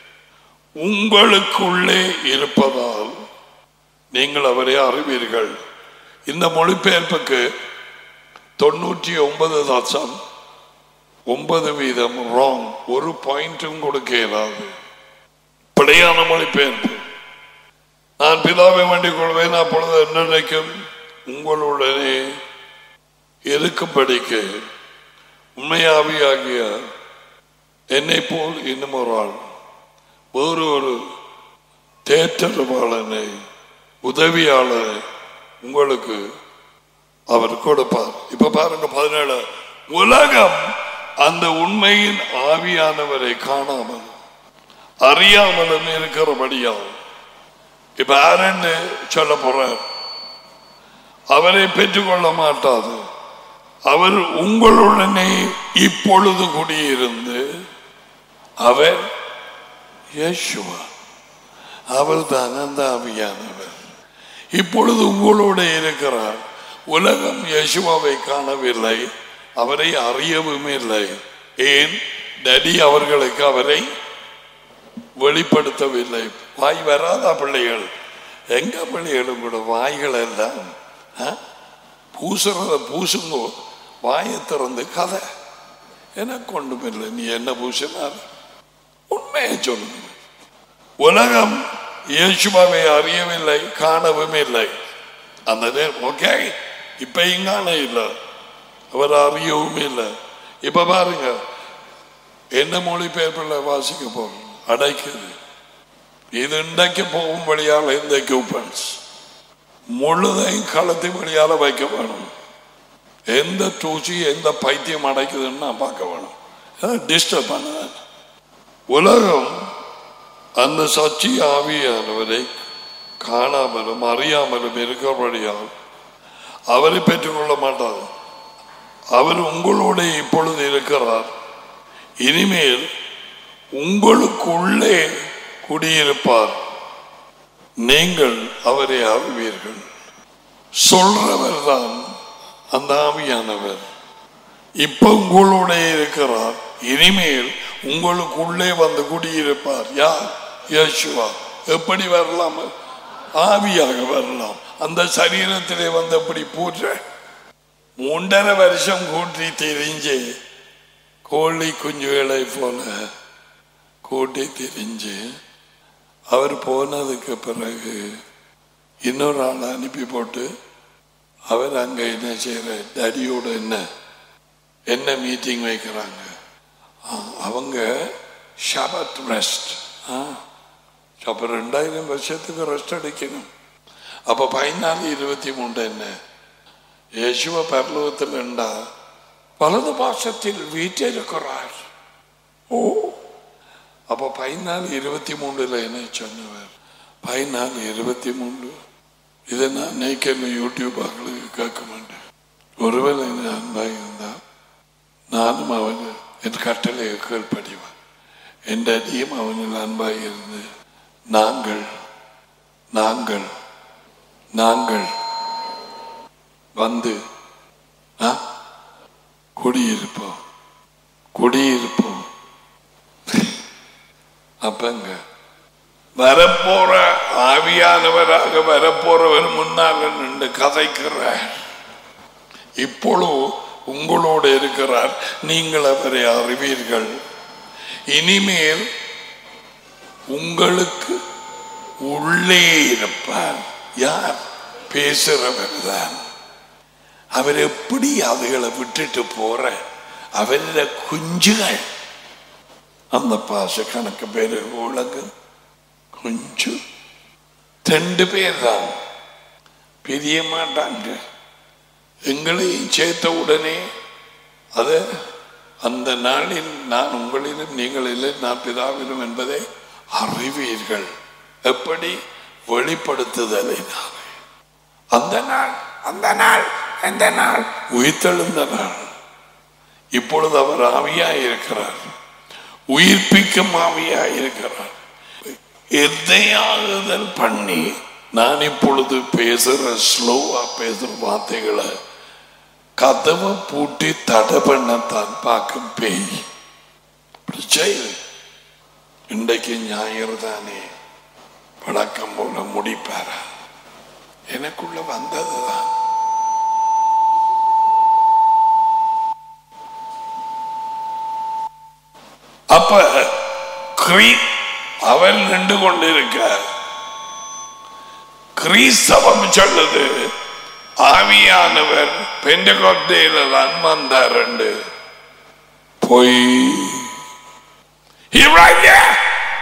உங்களுக்குள்ளே இருப்பதால் நீங்கள் அவரை அறிவீர்கள் இந்த மொழிபெயர்ப்புக்கு தொண்ணூற்றி ஒன்பது தசம் ஒன்பது வீதம் ராங் ஒரு பாயிண்ட்டும் கொடுக்க இயலாது பிழையான மொழிபெயர்ப்பு நான் பிதாவை வேண்டிக் கொள்வேன் அப்பொழுது என்னைக்கும் உங்களுடனே இருக்கும்படிக்கு உண்மையாவியாகிய என்னை போல் இன்னும் ஒரு ஆள் வேறு ஒரு தேற்றவாளனை உதவியாளரை உங்களுக்கு அவர் கொடுப்பார் இப்ப பாருங்க பதினேழு உலகம் அந்த உண்மையின் ஆவியானவரை காணாமல் அறியாமலும் இருக்கிறபடியால் இப்ப யாருன்னு சொல்ல போறார் அவரை பெற்றுக்கொள்ள மாட்டாது அவர் உங்களுடனே இப்பொழுது குடியிருந்து அவர் யேசுவா அவர் தான் அந்த ஆவியானவர் இப்பொழுது உங்களோட இருக்கிறார் உலகம் யேசுவாவை காணவில்லை அவரை அறியவும் இல்லை ஏன் டடி அவர்களுக்கு அவரை வெளிப்படுத்தவில்லை வாய் வராதா பிள்ளைகள் எங்க பிள்ளைகளும் கூட வாய்கள் எல்லாம் ஆ? பூசுறத பூசுங்கோ வாயை திறந்து கதை எனக்கு ஒன்றும் இல்லை நீ என்ன பூசினார் உண்மையை சொல்லுங்க உலகம் இயேசுவாவை அறியவில்லை காணவும் இல்லை அந்த நேரம் ஓகே இப்ப இங்கான இல்லை அவர் அறியவும் இல்லை இப்ப பாருங்க என்ன மொழிபெயர்ப்பில் வாசிக்க போறோம் அடைக்குது இது இன்றைக்கு போகும் வழியால் இந்த கூப்பன்ஸ் முழுதையும் களத்து வழியால வைக்க வேணும் எந்த தூசி எந்த பைத்தியம் அடைக்குதுன்னு நான் பார்க்க வேணும் டிஸ்டர்ப் பண்ண உலகம் அந்த சச்சி ஆவியானவரை காணாமலும் அறியாமலும் இருக்கிறபடியால் அவரை பெற்றுக்கொள்ள மாட்டார் அவர் உங்களோட இப்பொழுது இருக்கிறார் இனிமேல் உங்களுக்குள்ளே குடியிருப்பார் நீங்கள் அவரை அறிவீர்கள் சொல்றவர் தான் அந்த ஆவியானவர் இப்ப உங்களோட இருக்கிறார் இனிமேல் உங்களுக்குள்ளே வந்து குடியிருப்பார் யார் யேசுவா எப்படி வரலாம் ஆவியாக வரலாம் அந்த சரீரத்திலே வந்து அப்படி பூற்ற மூன்றரை வருஷம் கூட்டி தெரிஞ்சு கோழி குஞ்சுகளை போல கூட்டி தெரிஞ்சு அவர் போனதுக்கு பிறகு இன்னொரு ஆளை அனுப்பி போட்டு அவர் அங்க என்ன செய்யற டடியோட என்ன என்ன மீட்டிங் வைக்கிறாங்க ஆ, அவங்க ஷபத் ரெஸ்ட் அப்ப ரெண்டாயிரம் வருஷத்துக்கு ரெஸ்ட் எடுக்கணும் அப்ப பதினாலு இருபத்தி மூன்று என்ன യേശുവ പരലോകത്തിലുണ്ട വലതു പാശത്തിൽ വീട്ടിലിരിക്കുറാർ ഓ അപ്പൊ പതിനാല് ഇരുപത്തി മൂന്നില് എന്നെ ചൊന്നവർ പതിനാല് ഇരുപത്തി മൂന്ന് ഇത് நான் நேக்கல்ல யூடியூப் ஆக்களுக்கு கேட்க மாட்டேன் ஒருவேளை என்ன அன்பாக இருந்தால் நானும் அவன் என் கட்டளை கீழ்ப்படிவான் என் அடியும் அவனில் அன்பாக இருந்து நாங்கள் நாங்கள் நாங்கள் வந்து ஆ, குடியிருப்போம் குடியிருப்போம் அப்பங்க வரப்போற ஆவியானவராக வரப்போறவர் முன்னால நின்று கதைக்கிறார் இப்பொழுது உங்களோடு இருக்கிறார் நீங்கள் அவரை அறிவீர்கள் இனிமேல் உங்களுக்கு உள்ளே இருப்பார் யார் பேசுறவர் தான் அவர் எப்படி அதுகளை விட்டுட்டு போற அவരുടെ குஞ்சுகள் அந்த பாச கணக்கு பேரு உலகு குஞ்சு ரெண்டு பேர் தான் பிரிய மாட்டாங்க எங்களையும் சேர்த்த உடனே அது அந்த நாளில் நான் உங்களிலும் நீங்கள் இல்லை நான் பிதாவிலும் என்பதை அறிவீர்கள் எப்படி வெளிப்படுத்துதலினாலே அந்த நாள் அந்த நாள் எந்த நாள் உயிர்த்தெழுந்த நாள் இப்பொழுது அவர் ஆவியாய் இருக்கிறார் உயிர்ப்பிக்கும் ஆவியாய் இருக்கிறார் எதையாகுதல் பண்ணி நான் இப்பொழுது பேசுற ஸ்லோவா பேசுற வார்த்தைகளை கதவை பூட்டி தடை பண்ணத்தான் பார்க்கும் பேய் இப்படி செய்யுது இன்றைக்கு ஞாயிறு தானே பழக்கம் போல முடிப்பாரா எனக்குள்ள வந்ததுதான் அப்ப கிரீ அவன் நின்று கொண்டிருக்க கிறிஸ்தவம் சொல்லுது ஆவியானவர் பெண்டகோட்டையில தான் வந்தார் என்று பொய் He right there.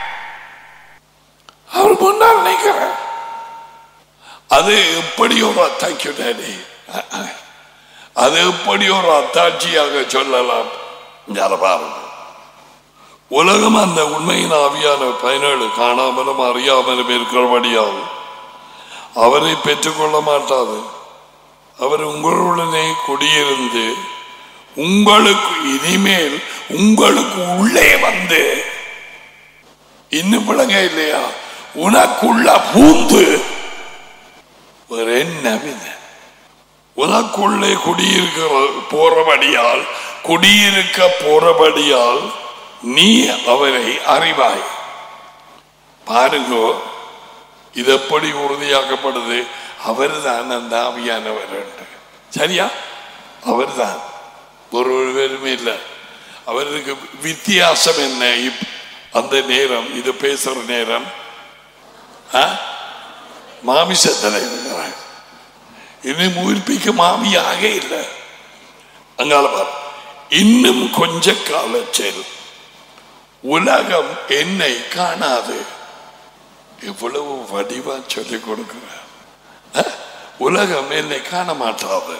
அவர் முன்னால் நிற்கிறார் அது எப்படி ஒரு அத்தாட்சி டாடி அது எப்படி ஒரு அத்தாட்சியாக சொல்லலாம் ஞான பாருங்க உலகம் அந்த உண்மையின் ஆவியான பயனேழு காணாமலும் அறியாமலும் இருக்கிறபடியால் அவரை பெற்றுக்கொள்ள மாட்டாது அவர் உங்களுடனே குடியிருந்து உங்களுக்கு இனிமேல் உங்களுக்கு உள்ளே வந்து இன்னும் விளங்க இல்லையா உனக்குள்ள பூந்து ஒரு என்ன உனக்குள்ளே குடியிருக்கிற போறபடியால் குடியிருக்க போறபடியால் நீ அவரை அறிவாய் பாருங்கோ இது எப்படி உறுதியாக்கப்படுது அவர்தான் அந்த ஆவியானவர் என்று. சரியா அவர்தான் ஒரு பேருமே இல்லை அவருக்கு வித்தியாசம் என்ன இப்- அந்த நேரம் இது பேசுற நேரம் ஆ? மாமிசத்தில் இருக்கிறார் இன்னும் உயிர்ப்பிக்கும் ஆவியாக இல்லை அங்கால பாரு இன்னும் கொஞ்ச காலத்தில் உலகம் என்னை காணாது எவ்வளவு வடிவா சொல்லிக் கொடுக்கிறார் அஹ்? உலகம் என்னை காண மாட்டாது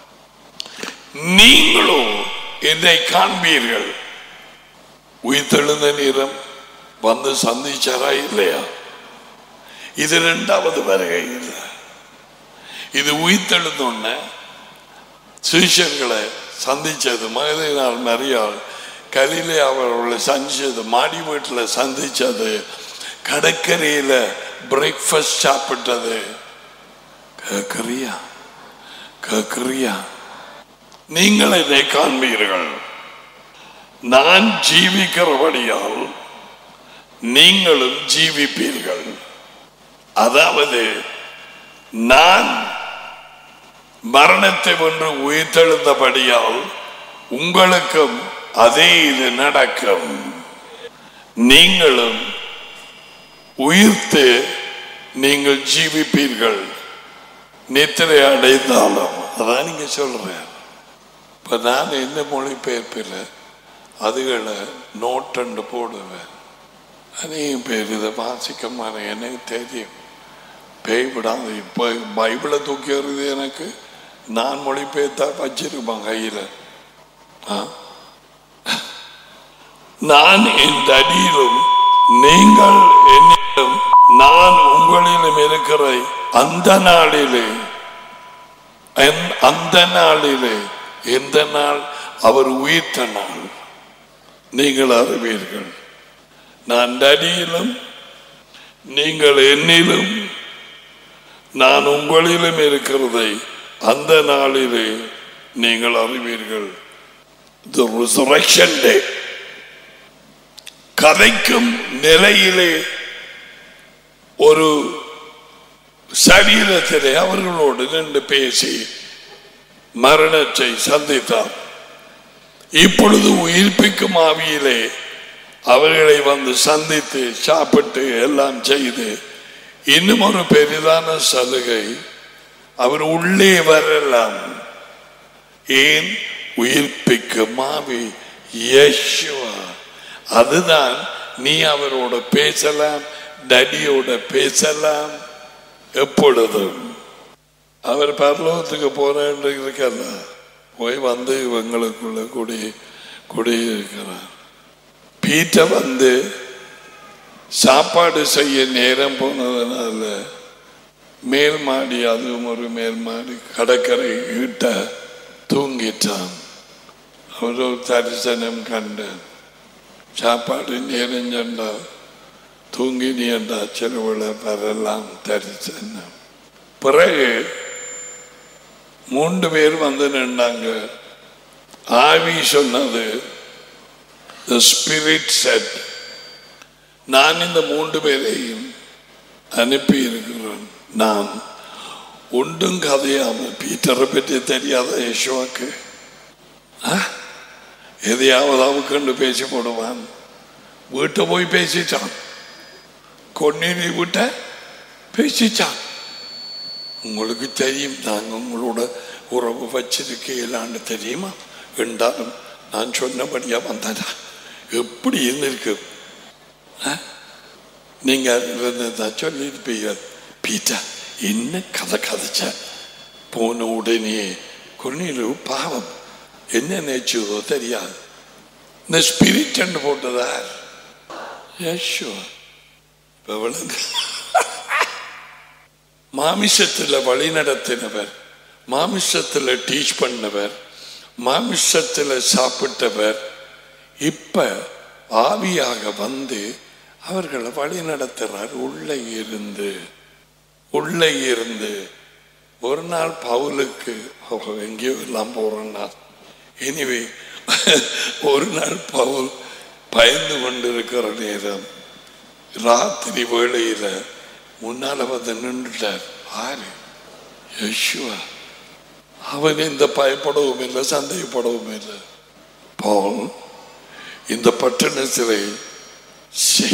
நீங்களும் என்னை காண்பீர்கள் உயிர்த்தெழுந்த நேரம் வந்து சந்திச்சாரா இல்லையா இது இரண்டாவது வருகை இல்லை இது உயிர்த்தெழுந்தோன்ன சீஷர்களை சந்திச்சது மகதை நாள் மரியாள் கலிலே அவர்களை சந்திச்சது மாடி வீட்டில் சந்திச்சது கடற்கரையில் பிரேக்ஃபாஸ்ட் சாப்பிட்டது கேட்கறியா கேட்கறியா நீங்கள் இதை காண்பீர்கள் நான் ஜீவிக்கிறபடியால் நீங்களும் ஜீவிப்பீர்கள் அதாவது நான் மரணத்தை வென்று உயிர்த்தெழுந்தபடியால் உங்களுக்கும் அதே இது நடக்கும் நீங்களும் உயிர்த்து நீங்கள் ஜீவிப்பீர்கள் நித்திரை அடைந்தாலும் அதான் நீங்க சொல்றேன் இப்ப நான் என்ன மொழிபெயர்ப்பில் அதுகளை நோட்டண்டு போடுவேன் அநேகம் பேர் இதை வாசிக்க மாட்டேன் எனக்கு தெரியும் பேய் விடாது இப்போ பைபிளை தூக்கி வருது எனக்கு நான் மொழிபெயர்த்தா வச்சிருப்பான் கையில் ஆ? நான் என் அடியிலும் நீங்கள் என்னிலும் நான் உங்களிலும் இருக்கிற அந்த நாளிலே என்- அந்த நாளிலே எந்த நாள் அவர் உயிர்த்த நாள் நீங்கள் அறிவீர்கள் நான் அடியிலும் நீங்கள் என்னிலும் நான் உங்களிலும் இருக்கிறதை அந்த நாளிலே நீங்கள் அறிவீர்கள் The resurrection day. கதைக்கும் நிலையிலே ஒரு சரீரத்திலே அவர்களோடு நின்று பேசி மரணத்தை சந்தித்தார் இப்பொழுது உயிர்ப்பிக்கும் ஆவியிலே அவர்களை வந்து சந்தித்து சாப்பிட்டு எல்லாம் செய்து இன்னும் ஒரு பெரிதான சலுகை அவர் உள்ளே வரலாம் ஏன் உயிர்ப்பிக்கும் ஆவி யேசுவா அதுதான் நீ அவரோட பேசலாம் டடியோட பேசலாம் எப்பொழுதும் அவர் பரலோகத்துக்கு போறேன்னு இருக்கல போய் வந்து இவங்களுக்குள்ள குடி குடியிருக்கிறார் பீட்டர் வந்து சாப்பாடு செய்ய நேரம் போனதுனால மேல் மாடி அதுவும் ஒரு மேல் மாடி கடற்கரை ஈட்ட தூங்கிட்டான் அவர் ஒரு தரிசனம் கண்டான் சாப்பாடு நேரம் சென்றா தூங்கி நீண்டா செலவுல பெறலாம் தரிசனம் பிறகு மூன்று பேர் வந்து நின்றாங்க ஆவி சொன்னது the spirit said நான் இந்த மூன்று பேரையும் அனுப்பி இருக்கிறேன் நான் ஒன்றும் கதையாம பீட்டரை பற்றி தெரியாத யேசுவாக்கு ஆ? எதையாவது அவுக்கண்டு பேசி போடுவான் வீட்டை போய் பேசிட்டான் கொன்னீரை விட்ட பேசிச்சான் உங்களுக்கு தெரியும் நாங்கள் உங்களோட உறவு வச்சிருக்கலான்னு தெரியுமா என்றாலும் நான் சொன்னபடியா வந்ததா எப்படி இருந்திருக்கு ஆ? நீங்க இருந்ததா சொல்லியிருப்பீங்க பீட்டா என்ன கதை கதைச்ச போன உடனே கொன்னீரு பாவம் என்ன நினைச்சதோ தெரியாது இந்த ஸ்பிரிட் போட்டதா யேசு இப்ப விளங்கு மாமிசத்துல வழி நடத்தினவர் மாமிசத்துல டீச் பண்ணவர் மாமிசத்துல சாப்பிட்டவர் இப்ப ஆவியாக வந்து அவர்களை வழி நடத்துறார் உள்ளே இருந்து உள்ளே இருந்து ஒரு நாள் பவுலுக்கு அவ எங்கேயோ எல்லாம் போறேன்னா எனிவே ஒரு நாள் பவுல் பயந்து கொண்டிருக்கிற நேரம் ராத்திரி வேளையில முன்னால வந்து நின்றுட்டார் ஆறு யேசுவா அவன் இந்த பயப்படவும் இல்லை சந்தேகப்படவும் இல்லை பவுல் இந்த பட்டணத்திலே சீ,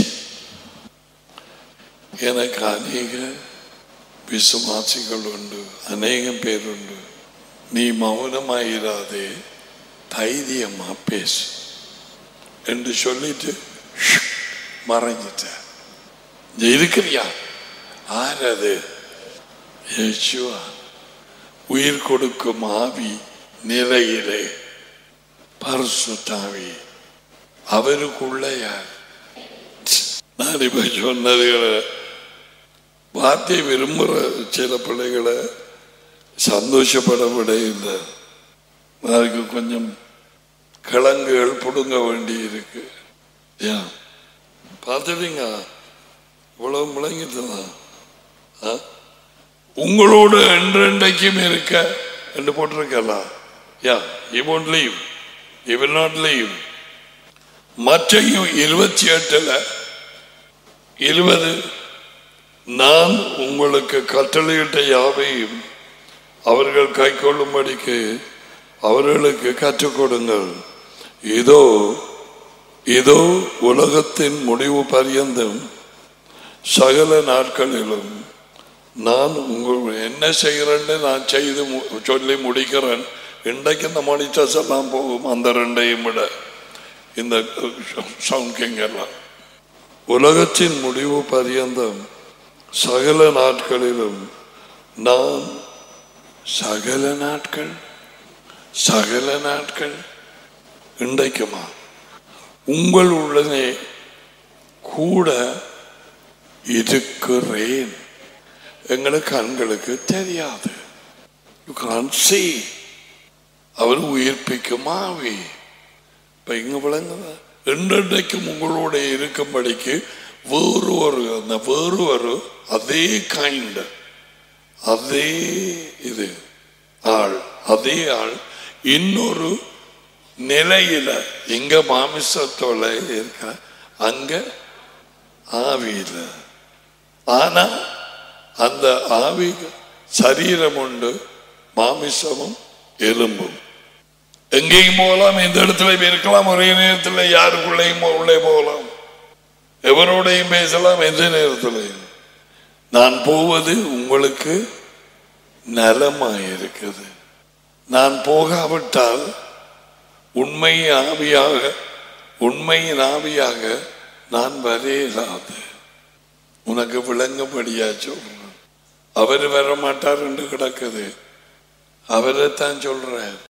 எனக்கு அநேக விசுவாசிகள் உண்டு அநேகம் பேர் உண்டு நீ மௌனமாயிராதே தைரியமா பேசு என்று சொல்லிட்டு மறைஞ்சிட்ட இங்க இருக்கிறியா ஆர் அது யேசுவா உயிர் கொடுக்கும் ஆவி நிலையிலே பரிசுத்தாவி அவருக்குள்ள யார் நான் இப்ப சொன்னதுகளை வார்த்தை விரும்புகிற சில பிள்ளைகளை சந்தோஷப்பட விட இல்லை அதுக்கு கொஞ்சம் கிழங்குகள் புடுங்க வேண்டி இருக்கு ஏன் பார்த்துட்டீங்க இவ்வளவு முழங்கிட்டுதான் ஆ? உங்களோடு என்றென்றைக்கும் இருக்க என்று போட்டிருக்கலாம் யா he won't leave he will not leave மற்றையும் இருபத்தி எட்டுல இருபது நான் உங்களுக்கு கட்டளையிட்ட யாவையும் அவர்கள் கை கொள்ளும்படிக்கு அவர்களுக்கு கற்றுக் கொடுங்கள் இதோ இதோ உலகத்தின் முடிவு பரியந்தம் சகல நாட்களிலும் நான் உங்கள் என்ன செய்கிறேன்னு நான் செய்து மு- சொல்லி முடிக்கிறேன் இன்றைக்கு இந்த மானிட்டர்ஸ் எல்லாம் போகும் அந்த ரெண்டையும் விட இந்த சவுண்ட் கிங் எல்லாம் உலகத்தின் முடிவு பரியந்தம் சகல நாட்களிலும் நான் சகல நாட்கள் சகல நாட்கள் இன்றைக்குமா உங்கள் உடனே கூட இருக்கிறேன் எங்களுக்கு கண்களுக்கு தெரியாது யூ கான் see அவர் உயிர்ப்பிக்கும் ஆவி இப்ப இங்க விளங்குதா என்றென்றைக்கும் உங்களோட இருக்கும்படிக்கு வேறு ஒரு அந்த வேறு ஒரு அதே கைண்ட் அதே இது ஆள் அதே ஆள் இன்னொரு நிலையில இங்க மாமிசத்தோட இருக்க அங்க ஆவியில ஆனா அந்த ஆவி சரீரம் உண்டு மாமிசமும் எலும்பும் எங்கேயும் போகலாம் எந்த இடத்துல இருக்கலாம் ஒரே நேரத்தில் யாருக்குள்ளேயும் உள்ளே போகலாம் எவரோடையும் பேசலாம் எந்த நேரத்திலையும் நான் போவது உங்களுக்கு நலமாயிருக்குது நான் போகாவிட்டால் உண்மை ஆவியாக உண்மையின் ஆவியாக நான் வரையலாது உனக்கு விளங்கும்படியா சொல்றேன் அவர் வர மாட்டார் என்று கிடக்குது அவரை தான் சொல்றார்